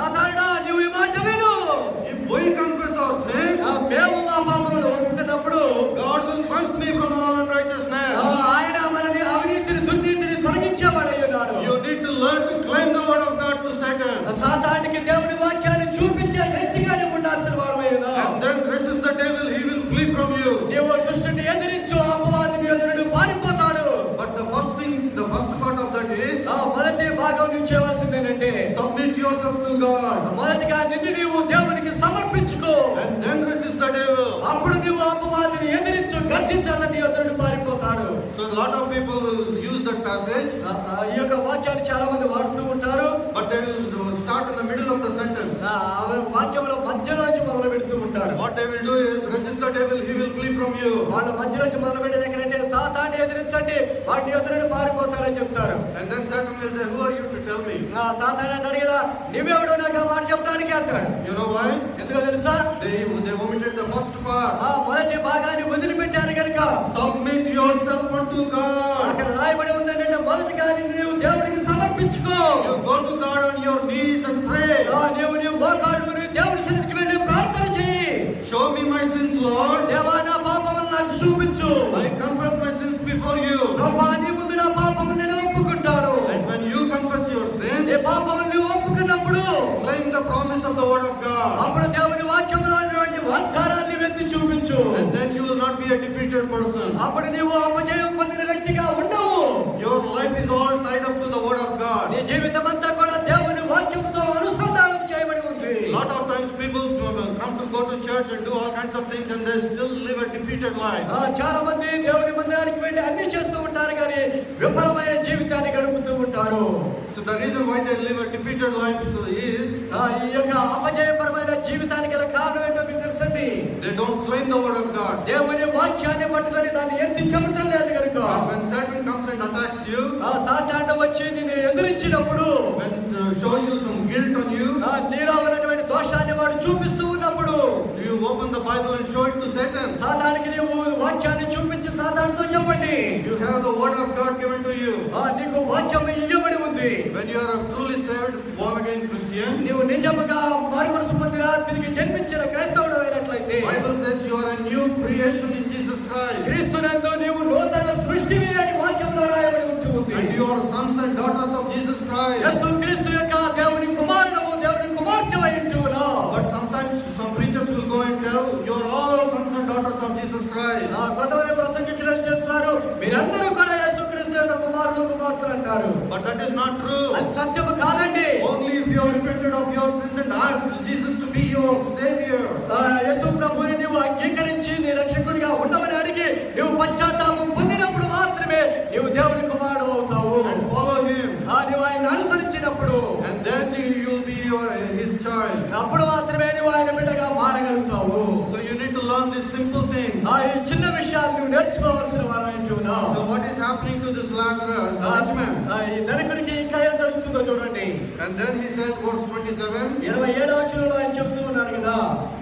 సాధారణ నీవు ఈ మాట విను If we confess our sins, ఆ, మేము మా పాపములు ఒప్పుకున్నప్పుడు God will cleanse me from all ఆ, unrighteousness. ఆయన మనని అవినీతిని దుర్నీతిని తొలగించేవాడై ఉన్నాడు You need to learn to claim the word of God to Satan. సాతానికి దేవుని వాక్యాన్ని చూపించే వ్యక్తిగా నీవు ఉండాల్సిన వాడమై ఉన్నావు And then resist the devil, he will flee from you. నీవు దుష్టుని ఎదిరించు అపవాదిని ఎదురుడు పారిపోతాడు But the first thing, the first part of that is ఆ, మొదటి భాగం నువ్వు చేయవలసిందేనంటే submit yourself to God. మొదటిగా నిన్ను నీవు దేవునికి సమర్పించుకో And then resist the devil. అప్పుడు నువ్వు అపవాదిని ఎదిరించు గర్జించాలని ఎదురుడు పారిపోతాడు So a lot of people will use that passage, ఆ, ఆ, ఈ యొక్క వాక్యాన్ని చాలా మంది వాడుతూ ఉంటారు but they will start in the middle of the sentence. ఆ, ఆ వాక్యంలో మధ్యలోంచి మొదలు పెడుతూ ఉంటారు What they will do is resist the devil, he will flee from you. వాళ్ళ మధ్యలోంచి మొదలు పెట్టేది ఎక్కడంటే సాతాన్ని ఎదిరించండి వాడిని ఎదురుడు పారిపోతాడని చెప్తారు And then Satan will say, Who are you to tell me? ఆ సాతాన్ని అంటాడు కదా నువ్వెవడో నాకు ఆ మాట చెప్పడానికి అంటాడు You know why? ఎందుకో తెలుసా They, they omitted the first part. ఆ మొదటి భాగాన్ని వదిలిపెట్టారు కనుక Submit yourself unto God. అక్కడ రాయబడి ఉందంటే మొదటిగా నిన్ను నీవు దేవుడికి సమర్పించుకో You go to God on your knees and pray. ఆ, నీవు నీవు మోకాళ్ళు నీవు దేవుడి సన్నిధికి వెళ్ళి ప్రార్థన చెయ్యి Show me my sins, Lord. దేవా నా పాపములు నాకు చూపించు I confess my sins before you. ప్రభా నీ ముందు నా పాపములు నేను ఒప్పుకుంటాను And when you confess your నీ sins, పాపములు నీవు ఒప్పుకున్నప్పుడు claim the promise of the word of God. అప్పుడు దేవుని వాక్యంలో ఉన్నటువంటి వాగ్దానాన్ని వెత్తి చూపించు And then you will not be a defeated person. అప్పుడు నీవు అపజయం పొందిన వ్యక్తిగా ఉండవు Your life is all tied up to the word of నీ God. జీవితం అంతా కూడా దేవుని వాక్యంతో అనుసంధానం చేయబడి ఉంది lot of times people uh, come to go to church and do all kinds of things and they still live a defeated life. ఆ, చాలా మంది దేవుని మందిరానికి వెళ్ళి అన్ని చేస్తూ ఉంటారు కానీ విఫలమైన జీవితాన్ని గడుపుతూ ఉంటారు So the reason why they live a defeated life so is ఆ, ఈ యొక్క అపజయపరమైన జీవితానికి గల కారణం ఏంటో మీకు తెలుసండి they don't claim the word of God. దేవుని వాక్యాన్ని పట్టుకొని దాన్ని ఎత్తి చెప్పటం లేదు కనుక And when Satan comes and attacks you, ఆ సాతాండం వచ్చి నిన్ను ఎదిరించినప్పుడు when uh, show you some guilt on you, ఆ నీలో ఉన్నటువంటి దోషాన్ని వాడు చూపిస్తూ ఉన్నప్పుడు you open the Bible and show it to Satan. సాతానికి నీవు వాక్యాన్ని చూపించి సాతానుతో చెప్పండి You have the word of God given to you. ఆ నీకు వాక్యం ఇయ్యబడి ఉంది When you are a truly saved, born again Christian, నీవు నిజముగా మారుమనసు పొందిన తిరిగి జన్మించిన క్రైస్తవుడు అయినట్లయితే Bible says you are a new creation in Jesus Christ. క్రీస్తునందు నీవు నూతన సృష్టివి అని వాక్యంలో రాయబడి ఉంటూ ఉంది And you are sons and daughters of Jesus Christ. యేసు క్రీస్తు యొక్క దేవుని కుమారుడవు దేవుని కుమార్తెవై ఉంటూ ఉన్నావు But sometimes some preachers will go and tell you are all sons and daughters of Jesus Christ. ఆ, కొంతమంది ప్రసంగికులు చెప్తున్నారు మీరందరూ కూడా యేసుక్రీస్తు యొక్క కుమారుడు కుమార్తెలు అంటారు But that is not true. అది సత్యము కాదండి Only if you have repented of your sins and asked Jesus to be your Savior. ఆ, యేసు ప్రభుని నీవు అంగీకరించి నీ రక్షకుడిగా ఉండమని అడిగి నువ్వు పశ్చాత్తాపం పొందినప్పుడు మాత్రమే నీవు దేవుని కుమారుడు అవుతావు and follow him ఆ, నీవు ఆయన అనుసరించినప్పుడు and then you will be your, his child అప్పుడు మాత్రమే నువ్వు ఆయన బిడ్డగా మారగలుగుతావు so you need to learn these simple things ఆ, ఈ చిన్న విషయాలు నువ్వు నేర్చుకోవాల్సిన వారమై ఉన్నావు so what is happening to this Lazarus the ఆ, rich man ఆ, ఈ ధనికుడికి ఇంకా ఏం జరుగుతుందో చూడండి and then he said verse 27 ఇరవై ఏడవ వచనంలో ఆయన చెప్తూ ఉన్నాడు కదా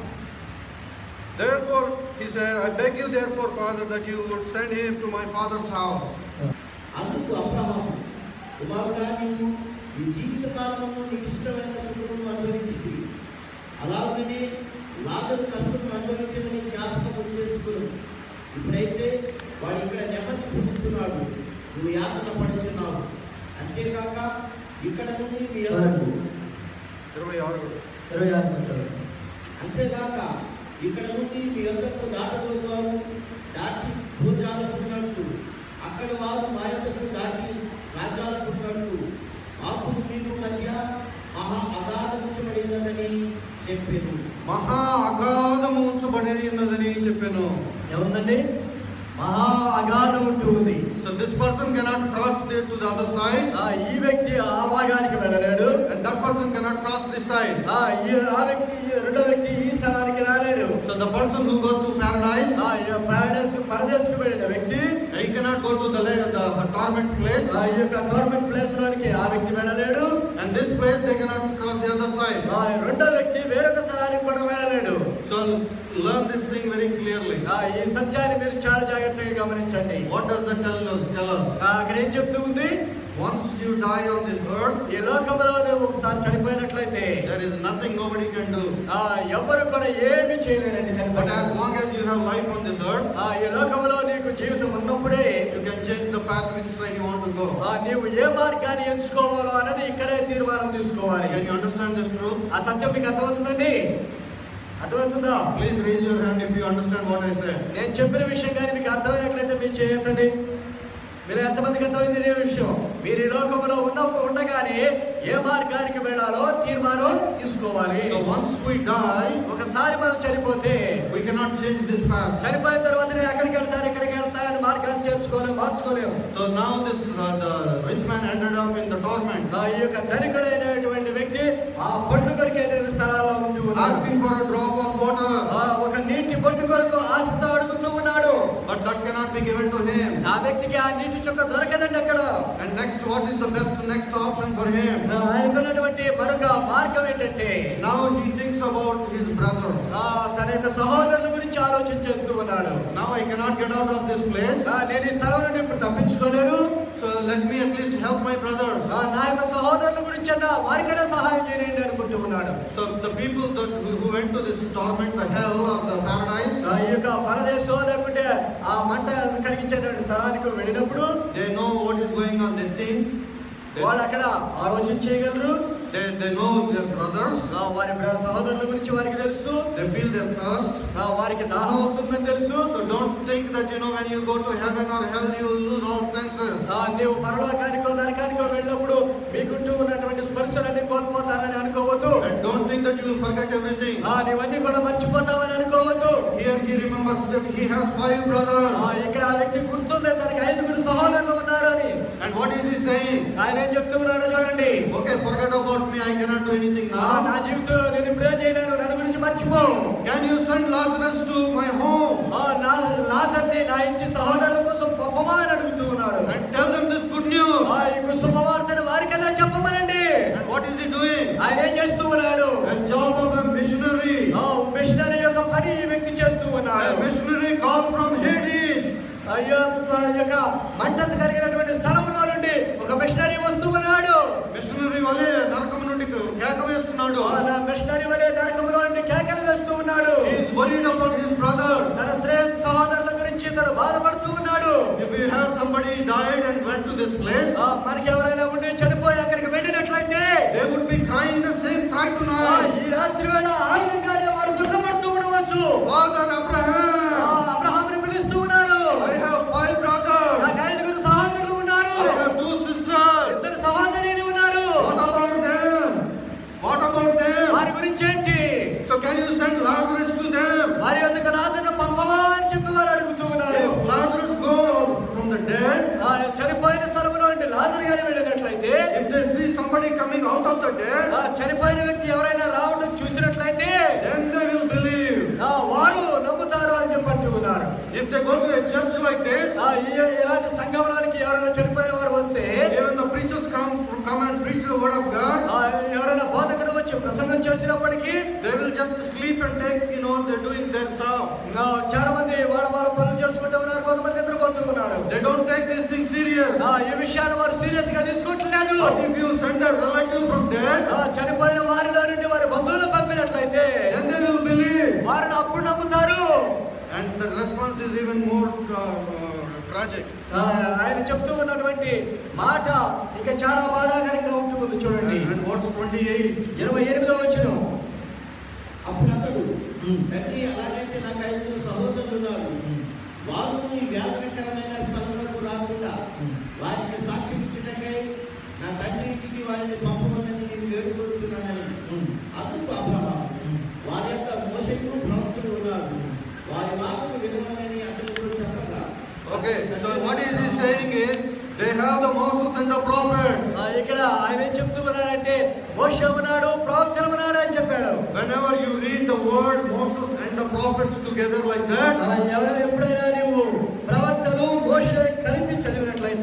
therefore he said I beg you therefore father that you would send him to my father's house అందుకు అబ్రహాం కుమారుడా నీవు నీ జీవిత కాలంలో నీకు ఇష్టమైన సుఖమును అనుభవించింది అలాగనే లాజరు కష్టం అనుభవించమని జ్ఞాపకం చేసుకుని ఇప్పుడైతే వాడు ఇక్కడ నెమ్మది పొందుతున్నాడు నువ్వు యాతన పడుతున్నావు అంతేకాక ఇక్కడ నుండి మీ యొద్దకు ఇరవై ఆరు ఇరవై ఆరు మాటలు. అంతేగాక ఇక్కడ నుండి మీ యొద్దకు దాటబోతారు దాటి భూజాలు పుట్టినట్లు అక్కడి వారు మా యొద్దకు దాటి రాజ్యాలు పుట్టినట్లు అప్పుడు మీకు మధ్య మహా అగాధముంచబడినదని చెప్పాను మహా అగాధము ఉంచబడి ఉన్నదని చెప్పాను ఏముందండి మహా అగాధం ఉంటూ ఉంది so this person cannot cross there to the other side ఆ, ఈ వ్యక్తి ఆ భాగానికి వెళ్ళలేడు and that person cannot cross this side ఆ, ఈ ఆ వ్యక్తి ఈ రెండో వ్యక్తి ఈ స్థలానికి రాలేడు so the person who goes to paradise ఆ, ఈ పారడైస్ పరదేశకు వెళ్ళిన వ్యక్తి he cannot go to the, la- the torment place ఆ ఈ యొక్క గవర్నమెంట్ ప్లేస్ లోనికి ఆ వ్యక్తి వెళ్ళలేడు and this place they cannot cross the other side ఆ రెండో వ్యక్తి వేరొక స్థలానికి కూడా వెళ్ళలేడు so learn this thing very clearly ఆ, ఈ సత్యాన్ని మీరు చాలా జాగ్రత్తగా గమనించండి what does that tell us tell us ఆ, అక్కడ ఏం చెప్తూ ఉంది once you die on this earth, ఈ లోకంలో నువ్వు ఒకసారి చనిపోయినట్లయితే there is nothing nobody can do. ఆ, ఎవ్వరు కూడా ఏమి చేయలేరండి But చనిపోయిన as long as you have life on this earth, ఆ, ఈ లోకంలో నీకు జీవితం ఉన్నప్పుడే you can change the path which side you want to go. ఆ, నీవు ఏ మార్గాన్ని ఎంచుకోవాలో అన్నది ఇక్కడే తీర్మానం తీసుకోవాలి Can you understand this truth? ఆ సత్యం మీకు అర్థమవుతుందండి అర్థమవుతుందా Please raise your hand if you understand what I said. నేను చెప్పిన విషయం కానీ మీకు అర్థమైనట్లయితే మీరు చేయొద్దండి మీరు ఎంతమందికి అర్థమైంది ఈ విషయం మీరు ఈ లోకంలో ఉన్న ఉండగానే ఏ మార్గానికి వెళ్ళాలో తీర్మానం తీసుకోవాలి So once we die, ఒకసారి మనం చనిపోతే we cannot change this path. చనిపోయిన తర్వాత నేను ఎక్కడికి వెళ్తాను ఎక్కడికి వెళ్తానని మార్గాన్ని చేర్చుకోలేము మార్చుకోలేము So now this uh, the rich man ended up in the torment, ఆ ఈ యొక్క ధనికుడైనటువంటి వ్యక్తి ఆ పండు కొరికేటువంటి స్థలాల్లో ఉంటూ ఉన్నాడు asking for a drop of water, ఆ ఒక నీటి బొట్టు కొరకు ఆశతో అడుగుతూ ఉన్నాడు but that cannot be given to him. ఆ వ్యక్తికి ఆ నీటి చుక్క దొరకదండి అక్కడ And next, what is the best next option for him? ఆ, ఆయనకున్నటువంటి మరొక మార్గం ఏంటంటే Now he thinks about his brother. ఆ, తన యొక్క సహోదరుల గురించి ఆలోచన చేస్తూ ఉన్నాడు Now I cannot get out of this place, ఆ, నేను ఈ స్థలం నుండి ఇప్పుడు తప్పించుకోలేను so let me at least help my brothers. ఆ, నా యొక్క సహోదరుల గురించి అన్న వారికైనా సహాయం చేయండి అనుకుంటూ ఉన్నాడు So the people that who who went to this torment, the hell or the paradise, ఆ, ఈ యొక్క పరదేశం లేకుంటే ఆ మంట కలిగించేటువంటి స్థలానికి వెళ్ళినప్పుడు they know what is going on. They think, they, వాళ్ళు అక్కడ ఆలోచన చేయగలరు they, they know their brothers, ఆ, వారి బ్ర- సహోదరుల గురించి వారికి తెలుసు they feel their thirst. ఆ, వారికి దాహం అవుతుందని తెలుసు So don't think that you know when you go to heaven or hell you will lose all senses. ఆ, నీవు పరలోకానికో నరకానికో వెళ్ళినప్పుడు మీకుంటూ ఉన్నటువంటి స్పర్శలన్నీ కోల్పోతారని అనుకోవద్దు And don't think that you will forget everything. ఆ, నీవన్నీ కూడా మర్చిపోతావని అనుకోవద్దు Here he remembers that he has five ఆ, brothers. ఇక్కడ ఆ వ్యక్తి గుర్తుంది తనకి ఐదుగురు సహోదరులు ఉన్నారు అని And what is he saying? ఆయన ఏం చెప్తూ ఉన్నాడో చూడండి Okay, forget about me, I cannot do anything ఆ, నా now. జీవితంలో నేను ఇప్పుడేం చేయలేను నన్ను గురించి మర్చిపో Can you send Lazarus to my home ఆ, నా లాజర్ని నా ఇంటి సహోదరుల కోసం పంపమా అని అడుగుతూ ఉన్నాడు and tell them this good news? ఆ, ఈ శుభవార్తను వారికన్నా చెప్పమనండి And what is he doing? ఆయన ఏం చేస్తూ ఉన్నాడు A job of a missionary. ఆ, మిషనరీ యొక్క పని ఈ వ్యక్తి చేస్తూ ఉన్నాడు A missionary called from Hades. అయ్యో ఆ యొక్క మంటత కలిగినటువంటి స్థలంలో నుండి ఒక మిషనరీ వస్తూ ఉన్నాడు మిషనరీ వలె నరకం నుండి కేక వేస్తున్నాడు ఆ, నా మిషనరీ వలె నరకంలో నుండి కేకలు వేస్తూ ఉన్నాడు He is worried about his brothers. తన శ్రేయ సహోదరుల గురించి తను బాధపడుతూ ఉన్నాడు If you have somebody died and went to this place, ఆ, మనకి ఎవరైనా ఉండి చనిపోయి అక్కడికి వెళ్ళినట్లయితే they would be crying the same cry ఆ, tonight. ఈ రాత్రి వేళ ఆయుధంగానే వారు దుఃఖపడుతూ ఉండవచ్చు Father ఆ, Abraham, అబ్రహాముని పిలుస్తూ ఉన్నారు I have five brothers. నాకు ఐదుగురు సహోదరులు ఉన్నారు I have two sisters. ఇద్దరు సహోదరులు ఉన్నారు What about them? What about them? వారి గురించి ఏంటి So can you send Lazarus to them? వారి యొక్క లాజర్ను పంపవా అని చెప్పి వారు అడుగుతూ ఉన్నారు If Lazarus go from the dead, ఆ, చనిపోయిన స్థలంలో నుండి లాజర్ గాని వెళ్ళినట్లయితే if they see somebody coming out of the dead, ఆ, చనిపోయిన వ్యక్తి ఎవరైనా రావడం చూసినట్లయితే then they will believe. ఆ, వారు నమ్ముతారు అని చెప్పి అంటూ ఉన్నారు If they go to a church like this, ఆ, ఈ- ఇలాంటి సంఘంలోనికి ఎవరైనా చనిపోయిన వారు వస్తే even the preachers come come and preach the word of God, ఆ, ఎవరైనా బోధకుడు వచ్చి ప్రసంగం చేసినప్పటికీ they will just sleep and take, you know, they're doing their stuff. ఆ, చాలా మంది వాళ్ళ వాళ్ళ పనులు చేసుకుంటూ ఉన్నారు కొంతమంది నిద్రపోతూ ఉన్నారు They don't take these things serious. ఆ, ఈ విషయాలు వారు సీరియస్ గా తీసుకుంటలేదు But if you send a relative from dead, ఆ, చనిపోయిన వారిలో నుండి వారి బంధువులు పంపినట్లయితే then they will believe. వారిని అప్పుడు నమ్ముతారు And the response is even more uh, uh, tragic. ఆ, ఆయన చెప్తూ ఉన్నటువంటి మాట ఇంకా చాలా బాధాకరంగా ఉంటూ ఉంది చూడండి And, and verse 28. ఇరవై ఎనిమిదో వచ్చిన అప్పుడు అతడు తండ్రి అలాగైతే నాకు ఐదుగురు సహోదరులు ఉన్నారు వారు ఈ వేదనకరమైన స్థలంలో రాకుండా వారికి సాక్ష్యం ఇచ్చుటకై నా తండ్రి ఇంటికి వారిని పంపమని నేను వేడుకొచ్చున్నానని అందుకు అబ్రహాం వారి యొక్క మోసకు ప్రవక్తులు ఉన్నారు వారి మాటలు వినమని అతడు చెప్పగా Okay, so what is he saying is they have the Moses and the prophets. ఇక్కడ ఆయన ఏం చెప్తూ ఉన్నాడంటే మోషే ఉన్నాడు ప్రవక్తలు ఉన్నాడు అని చెప్పాడు Whenever you read the word Moses and the prophets together like ఆ, that, ఎవరు ఎప్పుడైనా నీవు ప్రవక్తలు మోషే కలిపి చదివినట్లయితే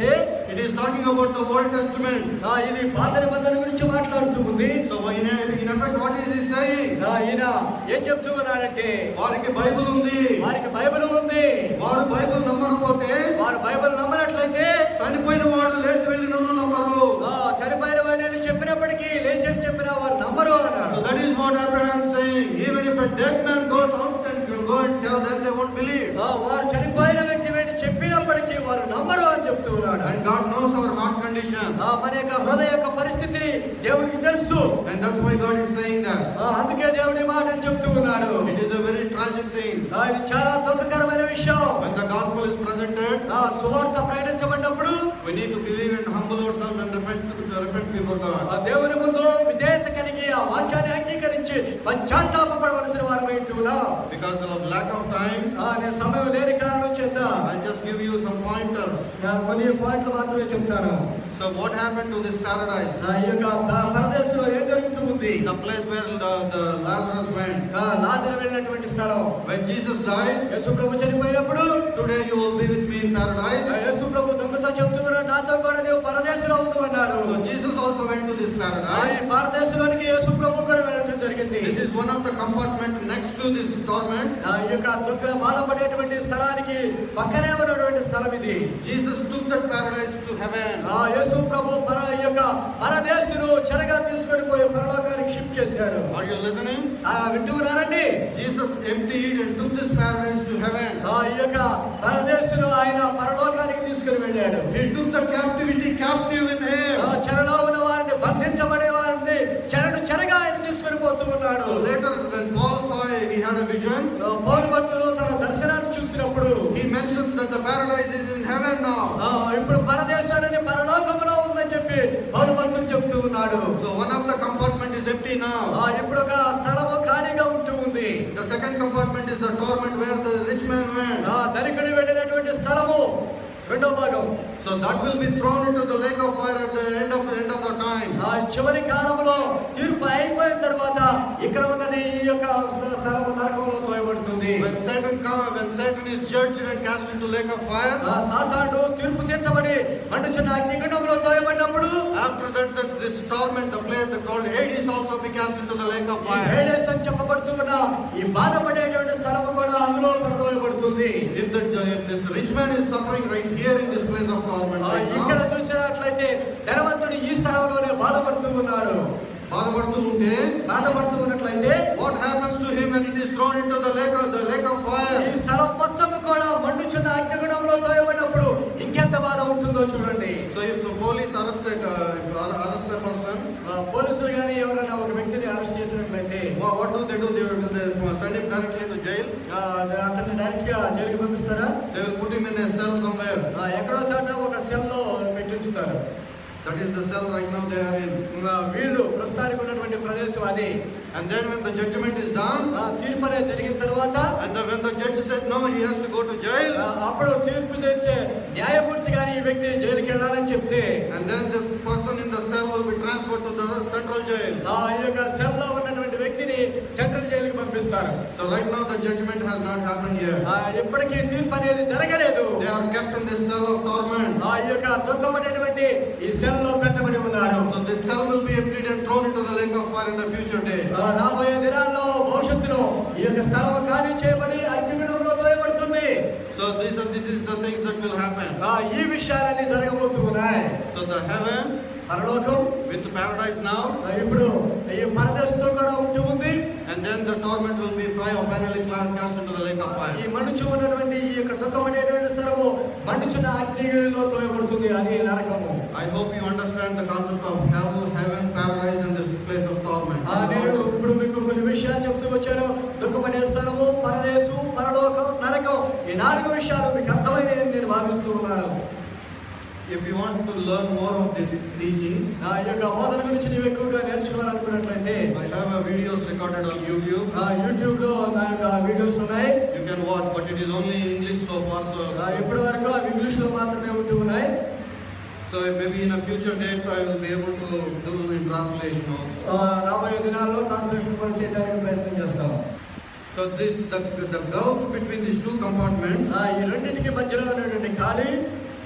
It is talking about the Old Testament. ఆ, ఇది పాత నిబంధన గురించి మాట్లాడుతూ ఉంది So in, in effect, what is he saying? ఆ, ఈయన ఏం చెప్తూ ఉన్నాడంటే వారికి బైబిల్ ఉంది వారికి బైబిల్ ఉంది వారు బైబిల్ నమ్మకపోతే వారు బైబిల్ నమ్మనట్లయితే చనిపోయిన వాడు లేచి వెళ్ళినను నమ్మరు ఆ, చనిపోయిన వాళ్ళని చెప్పినప్పటికీ లేచని చెప్పిన వారు నమ్మరు So అన్నాడు that is what Abraham is saying. Even if a dead man goes out and go and tell them, they won't believe. ఆ, వారు చనిపోయిన వ్యక్తి వెళ్ళి చెప్పినప్పటికీ వారు నమ్మరు అని చెప్తూ ఉన్నాడు And God knows our heart condition. ఆ, మన యొక్క హృదయ యొక్క పరిస్థితిని దేవునికి తెలుసు And that's why God is saying that. ఆ, అందుకే దేవుని మాట అని చెప్తూ ఉన్నాడు It is a very tragic thing. ఆ, ఇది చాలా దుఃఖకరమైన విషయం When the gospel is presented, ఆ, సువార్త ప్రకటించబడినప్పుడు we need to believe and humble ourselves and repent, repent before ఆ God. దేవుని ముందు విధేయత కలిగి ఆ వాక్యాన్ని అంగీకరించి పశ్చాత్తాపడవలసిన వారు ఉన్నాం Because of lack of time, ఆ, నేను సమయం లేని కారణం చేత I'll just give you some pointers. నా కొన్ని పాయింట్లు మాత్రమే చెప్తాను So what happened to this paradise? ఆ, ఈ యొక్క ప- పరదేశంలో ఏం జరుగుతూ ఉంది The place where the, the Lazarus went. ఆ, లాజరు వెళ్ళినటువంటి స్థలం When Jesus died, యేసు ప్రభు చనిపోయినప్పుడు today you will be with me in paradise. ఆ, యేసు ప్రభు దొంగతో చెప్తూ ఉన్నాడు నాతో కూడా నీవు పరదేశంలో ఉండు అన్నాడు So Jesus also went to this ఆ, ఈ paradise. భారతదేశంలోనికి యేసు ప్రభు కూడా వెళ్ళడం జరిగింది This is one of the compartment next to this torment. ఆ ఈ యొక్క దుఃఖ బాధపడేటువంటి స్థలానికి పక్కనే ఉన్నటువంటి స్థలం ఇది Jesus took that paradise to heaven. ఆ యేసు ప్రభు పర ఈ యొక్క పరదేశును చెరగా తీసుకొని పోయి పరలోకానికి షిఫ్ట్ చేశాడు Are you listening? ఆ వింటూ ఉన్నారండి Jesus emptied and took this paradise to heaven. ఆ ఈ యొక్క పరదేశును ఆయన పరలోకానికి తీసుకొని వెళ్ళాడు He took the captivity captive with ఆ him. చెరలో ఉన్న వారిని బంధించబడే వారిని చెరను చెరగా ఆయన తీసుకొని పోతూ ఉన్నాడు So later when Paul saw it, he had a vision. ఆ పౌలు భక్తులు తన దర్శనాన్ని చూసినప్పుడు He mentions that the paradise is in heaven now. ఆ ఇప్పుడు పరదేశాన్ని పరలోకములో ఉందని చెప్పి పౌలు భక్తులు చెప్తూ ఉన్నాడు So one of the compartment is empty ఆ now. ఇప్పుడు ఒక స్థలము ఖాళీగా ఉంటూ ఉంది The second compartment is the torment where the rich man went. ఆ ధనికుడు వెళ్ళినటువంటి స్థలము రెండో భాగం So that will be thrown into the lake of fire at the end of the end of the time. ఆ చివరి కాలంలో తీర్పు అయిపోయిన తర్వాత ఇక్కడ ఉన్నది ఈ యొక్క స్థలము నరకంలో తోయబడుతుంది When Satan come, when Satan is judged and cast into lake of fire, ఆ సాతాను తీర్పు తీర్చబడి మండుచున్న అగ్నిగుండంలో తోయబడినప్పుడు after that, the, this torment, the place the called Hades also be cast into the lake of ఈ fire. హేడెస్ అని చెప్పబడుతూ ఉన్న ఈ బాధపడేటువంటి స్థలము కూడా అందులో పడదోయబడుతుంది If the if this rich man is suffering right here in this place of torment ఆ, right ఇక్కడ now, చూసినట్లయితే ధనవంతుడు ఈ స్థలంలోనే బాధపడుతూ ఉన్నాడు బాధపడుతూ ఉంటే బాధపడుతూ ఉన్నట్లయితే what happens to him when it is thrown into the lake of the lake of ఈ fire? స్థలం మొత్తం కూడా మండుచున్న అగ్నిగుణంలో తోయబడినప్పుడు ఇంకెంత బాధ ఉంటుందో చూడండి So if the police arrest a, uh, if ar- arrest a person, ఆ, పోలీసులు కానీ ఎవరైనా ఒక వ్యక్తిని అరెస్ట్ చేసినట్లయితే what, what do they do? They will they send him directly to jail. ఆ, అతన్ని డైరెక్ట్ గా జైలుకి పంపిస్తారా They will put him in a cell somewhere. ఆ, ఎక్కడో చోట ఒక సెల్ లో పెట్టించుతారు That is the cell right now they are in. ఆ, వీళ్ళు ప్రస్తుతానికి ఉన్నటువంటి ప్రదేశం అది And then when the judgment is done, ఆ, తీర్పు అనేది జరిగిన తర్వాత and the, when the judge said no, he has to go to ఆ, jail. అప్పుడు తీర్పు తెచ్చే న్యాయమూర్తి కానీ ఈ వ్యక్తి జైలుకి వెళ్ళాలని చెప్తే And then this person in the cell will be transferred to the central jail. ఆ ఈ యొక్క సెల్ లో ఉన్నటువంటి వ్యక్తిని సెంట్రల్ జైలుకి పంపిస్తారు So right now the judgment has not happened yet. ఆ, ఇప్పటికీ తీర్పు అనేది జరగలేదు They are kept in this cell of torment. ఆ ఈ యొక్క దుఃఖపడేటువంటి ఈ సెల్ లో పెట్టబడి ఉన్నారు So this cell will be emptied and thrown into the lake of fire in a future day. ఆ, రాబోయే దినాల్లో భవిష్యత్తులో ఈ యొక్క స్థలం ఖాళీ చేయబడి అగ్నిగుణంలో తోయబడుతుంది So this, this is the things that will happen. ఆ, ఈ విషయాలన్నీ జరగబోతూ ఉన్నాయి So the heaven పరలోకం with paradise now, ఆ, ఇప్పుడు ఈ పరదేశంతో కూడా ఉంటూ ఉంది and then the torment will be fi- finally cla- cast into the lake of ఈ fire. మండుచు ఉన్నటువంటి ఈ యొక్క దుఃఖపడేటువంటి స్థలము మండుచున్న అగ్నిలో తోయబడుతుంది అది నరకము I hope you understand the concept of hell, heaven, paradise, and this place of torment. ఆ, నేను ఇప్పుడు మీకు కొన్ని విషయాలు చెప్తూ వచ్చాను దుఃఖపడే స్థలము పరదేశు పరలోకం నరకం ఈ నాలుగు విషయాలు మీకు అర్థమైన నేను భావిస్తూ ఉన్నాను If you want to learn more of these teachings, ఆ ఈ యొక్క బోధన గురించి నీవు ఎక్కువగా నేర్చుకోవాలనుకున్నట్లయితే I have a videos recorded on YouTube. ఆ, యూట్యూబ్ లో నా యొక్క వీడియోస్ ఉన్నాయి You can watch, but it is only in English so far. ఆ, So, ఇప్పటి వరకు అవి ఇంగ్లీష్ లో మాత్రమే ఉంటూ ఉన్నాయి so maybe in a future date I will be able to do in translation also. ఆ, రాబోయే దినాల్లో ట్రాన్స్లేషన్ కూడా చేయడానికి ప్రయత్నం చేస్తాం So this the, the gulf between these two compartments. ఆ, ఈ రెండింటికి మధ్యలో ఉన్నటువంటి ఖాళీ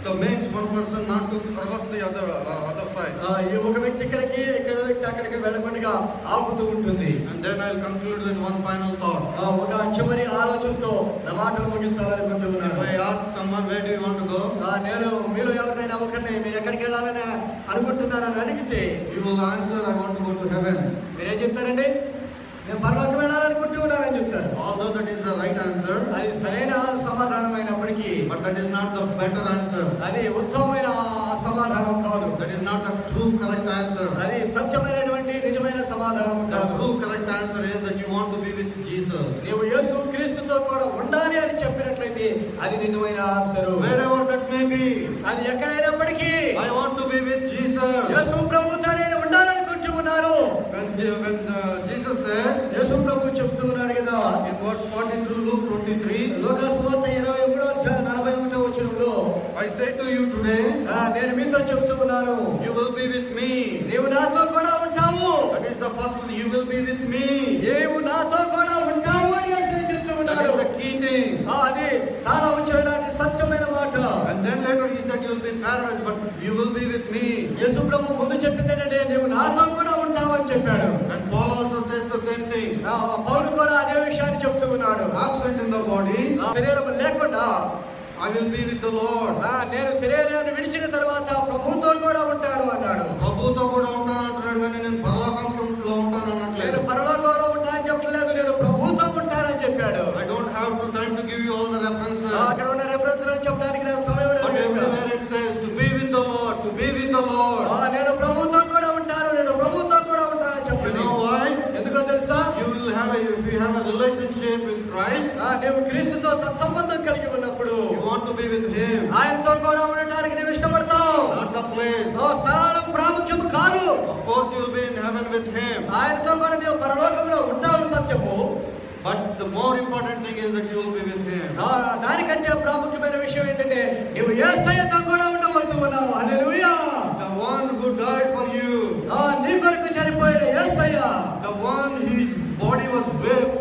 So makes one person not to cross the other uh, other side. ఆ, ఈ ఒక వ్యక్తి ఇక్కడికి ఇక్కడ వ్యక్తి అక్కడికి వెళ్ళకుండా ఆపుతూ ఉంటుంది And then I'll conclude with one final thought. ఆ, ఒక చివరి ఆలోచనతో నా మాటలు If ముగించాలనుకుంటున్నాను I ask someone where do you want to go, ఆ, నేను మీలో ఎవరినైనా ఒకరిని మీరు ఎక్కడికి వెళ్ళాలని అనుకుంటున్నారని అడిగితే you will answer, I want to go to heaven. మీరేం చెప్తారండి నేను పరలోకి వెళ్ళాలనుకుంటూ ఉన్నానని చెప్తారు Although that is the right answer, అది సరైన సమాధానం అయినప్పటికీ but that is not the better answer. అది ఉత్తమమైన ఆ సమాధానం కాదు That is not the true correct answer. అది సత్యమైనటువంటి నిజమైన సమాధానం The కాదు true correct answer is that you want to be with Jesus. నీవు యేసు క్రీస్తుతో కూడా ఉండాలి అని చెప్పినట్లయితే అది నిజమైన answer Wherever that may be, అది ఎక్కడైనప్పటికీ I want to be with Jesus. యేసు ప్రభుతో నేను ఉండాలనుకుంటూ ఉన్నాను When, Je- when uh, Jesus said యేసు ప్రభు చెప్తూ ఉన్నాడు కదా in verse 43, Luke 23, లోకాసువార్త ఇరవై మూడో అధ్యాయం నలభై ఒకటో వచనంలో I say to you today, ఆ, నేను మీతో చెప్తూ ఉన్నాను you will be with me. నీవు నాతో కూడా ఉంటావు That is the first, you will be with me. నీవు నాతో కూడా ఉంటావు అని యేసు చెప్తూ That ఉన్నాడు is the key thing. ఆ, అది తాళం చేయడానికి సత్యమైన మాట And then later he said, you will be in paradise, but you will be with me. యేసు ప్రభు ముందు చెప్పింది ఏంటంటే నీవు నాతో కూడా ఉంటావు అని చెప్పాడు And Paul also says the same thing. ఆ, పౌలు కూడా అదే విషయాన్ని చెప్తూ ఉన్నాడు Absent in the body, ఆ, శరీరం లేకుండా I will be with the Lord. ఆ, నేను శరీరాన్ని విడిచిన తర్వాత ప్రభుతో కూడా ఉంటాను అన్నాడు ప్రభుతో కూడా ఉంటాను అంటున్నాడు కానీ నేను పరలోకంలో ఉంటాను నేను అనట్లేదు పరలోకంలో ఉంటానని చెప్పట్లేదు నేను ప్రభుతో ఉంటానని చెప్పాడు I don't have to time to give you all the ఆ, references. అక్కడ ఉన్న రెఫరెన్స్ చెప్పడానికి నాకు సమయం But లేదు everywhere it says to be with the Lord, to be with the Lord. ఆ, నేను ప్రభుతో కూడా ఉంటాను నేను ప్రభుతో కూడా ఉంటానని You చెప్పండి know why? ఎందుకో తెలుసా You will have a, if you have a relationship with Christ, ఆ, నీవు క్రీస్తుతో సత్సంబంధం కలిగి ఉన్నప్పుడు you want to be with Him, ఆయనతో కూడా ఉండటానికి నీవు ఇష్టపడతావు not the place. ఓ స్థలాలు ప్రాముఖ్యం కాదు Of course, you will be in heaven with Him. ఆయనతో కూడా నీవు పరలోకంలో ఉంటావు సత్యము But the more important thing is that you will be with Him. ఆ, దానికంటే ప్రాముఖ్యమైన విషయం ఏంటంటే నీవు యేసయ్యతో కూడా ఉండబోతూ ఉన్నావు హల్లెలూయా The one who died for you, ఆ, నీ కొరకు చనిపోయిన యేసయ్య the one whose body was whipped,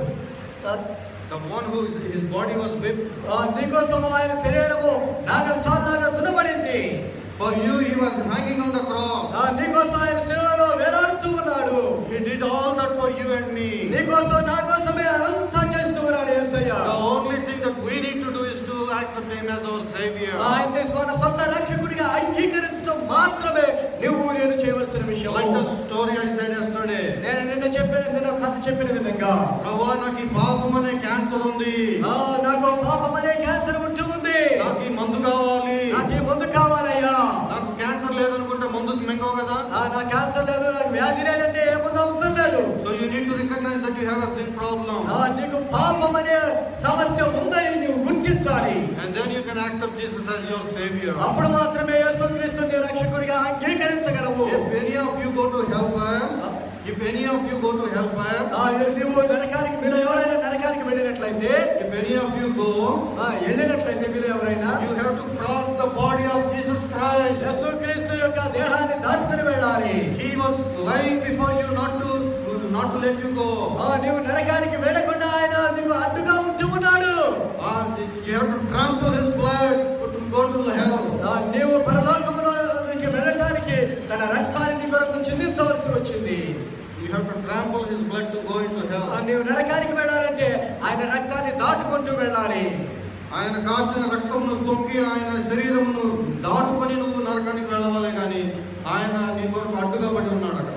the one whose his body was whipped. ఆ, నీకోసం ఆయన శరీరము నాగలు చాలాగా దున్నబడింది For you, he was hanging on the cross. ఆ, నీకోసం ఆయన శిలువలో వేలాడుతూ ఉన్నాడు He did all that for you and me. నీకోసం నా కోసమే అంతా చేస్తూ ఉన్నాడు యేసయ్య The only thing that we need to do is to accept him as our savior. ఆయన్ని స్వ- సొంత రక్షకుడిగా అంగీకరించడం మాత్రమే నువ్వు నేను చేయవలసిన విషయం Like the story I said yesterday. నేను నిన్న చెప్పిన నిన్న కథ చెప్పిన విధంగా ప్రభా నాకు ఈ పాపం అనే క్యాన్సర్ ఉంది ఆ, నాకు పాపం అనే క్యాన్సర్ ఉంటూ ఉంది నాకు ఈ మందు కావాలి నాకు ఈ మందు కావాలయ్యా నాకు క్యాన్సర్ లేదనుకుంటే మందు మెంగవు కదా ఆ, నాకు క్యాన్సర్ లేదు నాకు వ్యాధి లేదంటే ఏ మందు అవసరం లేదు so you need to recognise that you have a sin problem ఆ, నీకు పాపం అనే సమస్య ఉందని నువ్వు గుర్తించాలి and then you can accept Jesus as your saviour అప్పుడు మాత్రమే యేసుక్రీస్తు నీ రక్షకుడిగా అంగీకరించగలవు If any of you go to hellfire, if any of you go to hellfire, ఆ, నువ్వు నరకానికి మీలో ఎవరైనా నరకానికి వెళ్ళినట్లయితే if any of you go, ఆ, వెళ్ళినట్లయితే మీలో ఎవరైనా you have to cross the body of Jesus Christ. యేసుక్రీస్తు యొక్క దేహాన్ని దాటుకుని వెళ్ళాలి He was lying before you not to not to let you go. ఆ, నీవు నరకానికి వెళ్ళకుండా ఆయన నీకు అడ్డుగా ఉంటూ ఉన్నాడు Ah, you have to trample his blood to go to hell. ఆ, నీవు పరలోకములోకి వెళ్ళడానికి తన రక్తాన్ని నీ కొరకు చిందించవలసి వచ్చింది You have to trample his blood to go into ఆ, hell. నీవు నరకానికి వెళ్ళాలంటే ఆయన రక్తాన్ని దాటుకుంటూ వెళ్ళాలి ఆయన కాచిన రక్తమును తొక్కి ఆయన శరీరమును దాటుకొని నువ్వు నరకానికి వెళ్ళవాలి కానీ ఆయన నీ కొరకు అడ్డుగా పడి ఉన్నాడు అక్కడ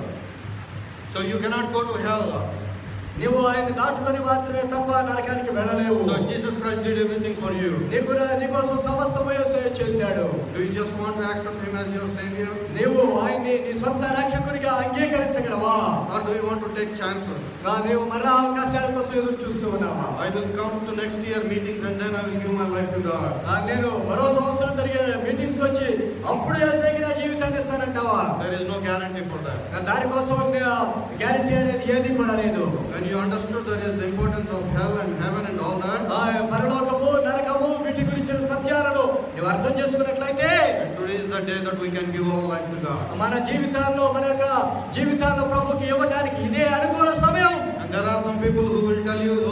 so you cannot go to hell నీవు ఆయన దాటుకొని మాత్రమే తప్ప నరకానికి వెళ్ళలేవు so Jesus Christ did everything for you నీకు నీకోసం సమస్తము యేసయ్య చేశాడు do you just want to accept him as your saviour నీవు ఆయన్ని నీ సొంత రక్షకునిగా అంగీకరించగలవా or do you want to take chances ఆ, నీవు మరలా అవకాశాల కోసం ఎదురు చూస్తూ ఉన్నావా I will come to next year meetings and then I will give my life to God ఆ, నేను మరో సంవత్సరం జరిగే మీటింగ్స్ వచ్చి అప్పుడు ఏసైకి నా జీవితాన్ని ఇస్తానంటావా there is no guarantee for that నా దానికోసం గ్యారంటీ అనేది ఏది కూడా లేదు when you understood there is the importance of hell and heaven and all that ఆ, పరలోకము నరకము వీటి గురించిన సత్యాలను నువ్వు అర్థం చేసుకున్నట్లయితే and today is the day that we can give our life to God మన జీవితాల్లో మన యొక్క జీవితాల్లో ప్రభుకి ఇవ్వటానికి ఇదే అనుకూల సమయం and there are some people who will tell you oh these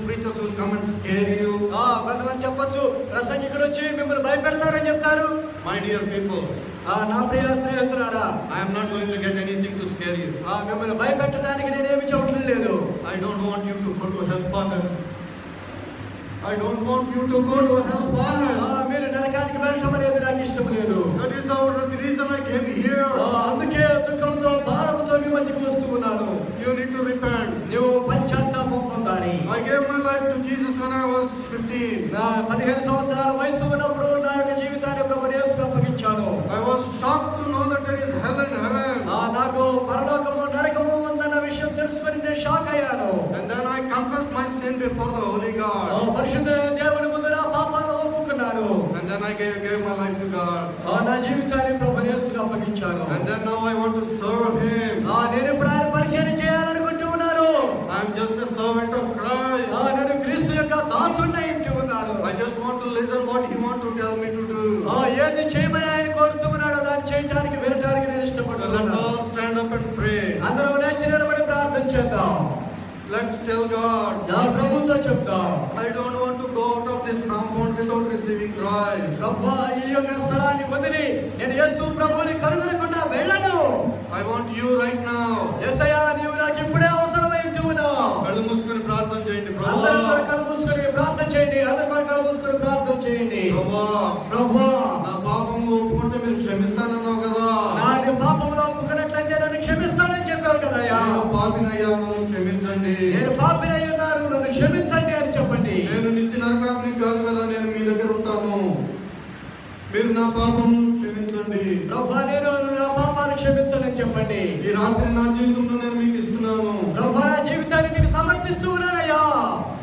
preachers will come and scare you. ఆ, కొంతమంది చెప్పొచ్చు ప్రసంగికులు వచ్చి మిమ్మల్ని భయపెడతారని చెప్తారు My dear people, ఆ, నా ప్రియ స్నేహితులారా I am not going to get anything to scare you. ఆ, మిమ్మల్ని భయపెట్టడానికి నేనేమి చెప్పడం లేదు I don't want you to go to hellfire. I don't want you to go to ఆ, hellfire. మీరు నరకానికి వెళ్ళటం అనేది నాకు ఇష్టం లేదు That is the, the reason I came ఆ, here. అందుకే దుఃఖంతో భారంతో మీ మధ్యకు వస్తూ ఉన్నాను You need to repent. నువ్వు పశ్చాత్తాపం పొందాలి I gave my life to Jesus when I was 15. నా పదిహేను సంవత్సరాల వయసు ఉన్నప్పుడు నా యొక్క జీవితాన్ని ప్రభు యేసుకు అప్పగించాను I was shocked to know that there is hell and heaven. ఆ, నాకు పరలోకము నరకము ఉందన్న విషయం తెలుసుకొని నేను షాక్ అయ్యాను And then I confessed my sin before the Holy ఆ, God. పరిశుద్ధుడైన దేవుని ముందు నా పాపాన్ని ఒప్పుకున్నాను And then I gave, gave my life to God. ఆ, నా జీవితాన్ని ప్రభు యేసుకు అప్పగించాను And then now I want to serve Him. ఆ, నేను ఇప్పుడు ఆయన పరిచయం చేయాలనుకుంటూ ఉన్నాను I am just a servant of ఆ, Christ. నేను క్రీస్తు యొక్క దాసుడిని ఇంటూ ఉన్నాను I just want to listen what He wants to tell me to do. ఆ, ఏది చేయమని ఆయన కోరుతూ ఉన్నాడో దాన్ని చేయటానికి వినటానికి నేను So let's ఇష్టపడుతున్నాను all stand up and pray. అందరూ లేచి నిలబడి ప్రార్థన చేద్దాం Let's tell God. నా ప్రభుతో చెప్తాం I don't want to go out of this compound without receiving Christ. ప్రభా ఈ యొక్క స్థలాన్ని వదిలి నేను యేసు ప్రభువుని కనుగొనకుండా వెళ్ళను I want you right now. యేసయ్యా నీవు నాకు ఇప్పుడే అవసరమై ఉంటూ ఉన్నావు కళ్ళు మూసుకొని ప్రార్థన చేయండి అందరూ కూడా ప్రభా కళ్ళు మూసుకొని ప్రార్థన చేయండి అందరూ కూడా కళ్ళు మూసుకొని ప్రార్థన చేయండి ప్రభా ప్రభా నా పాపం ఒప్పుకుంటే మీరు క్షమిస్తానన్నావు కదా నా నీ పాపంలో ఒప్పుకున్నట్లయితే నన్ను క్షమిస్తానని చెప్పావు కదయ్యా నేను పాపినయ్యా నన్ను క్షమించండి నేను పాపినై ఉన్నాను నన్ను క్షమించండి అని చెప్పండి నేను నిత్య నరకాగ్ని కాదు కదా నేను మీ దగ్గర ఉంటాను మీరు నా పాపం క్షమించండి ప్రభా నేను నా పాపాలు క్షమిస్తానని చెప్పండి ఈ రాత్రి నా జీవితంలో నేను మీకు ఇస్తున్నాను ప్రభా నా జీవితాన్ని నీకు సమర్పిస్తూ ఉన్నానయ్యా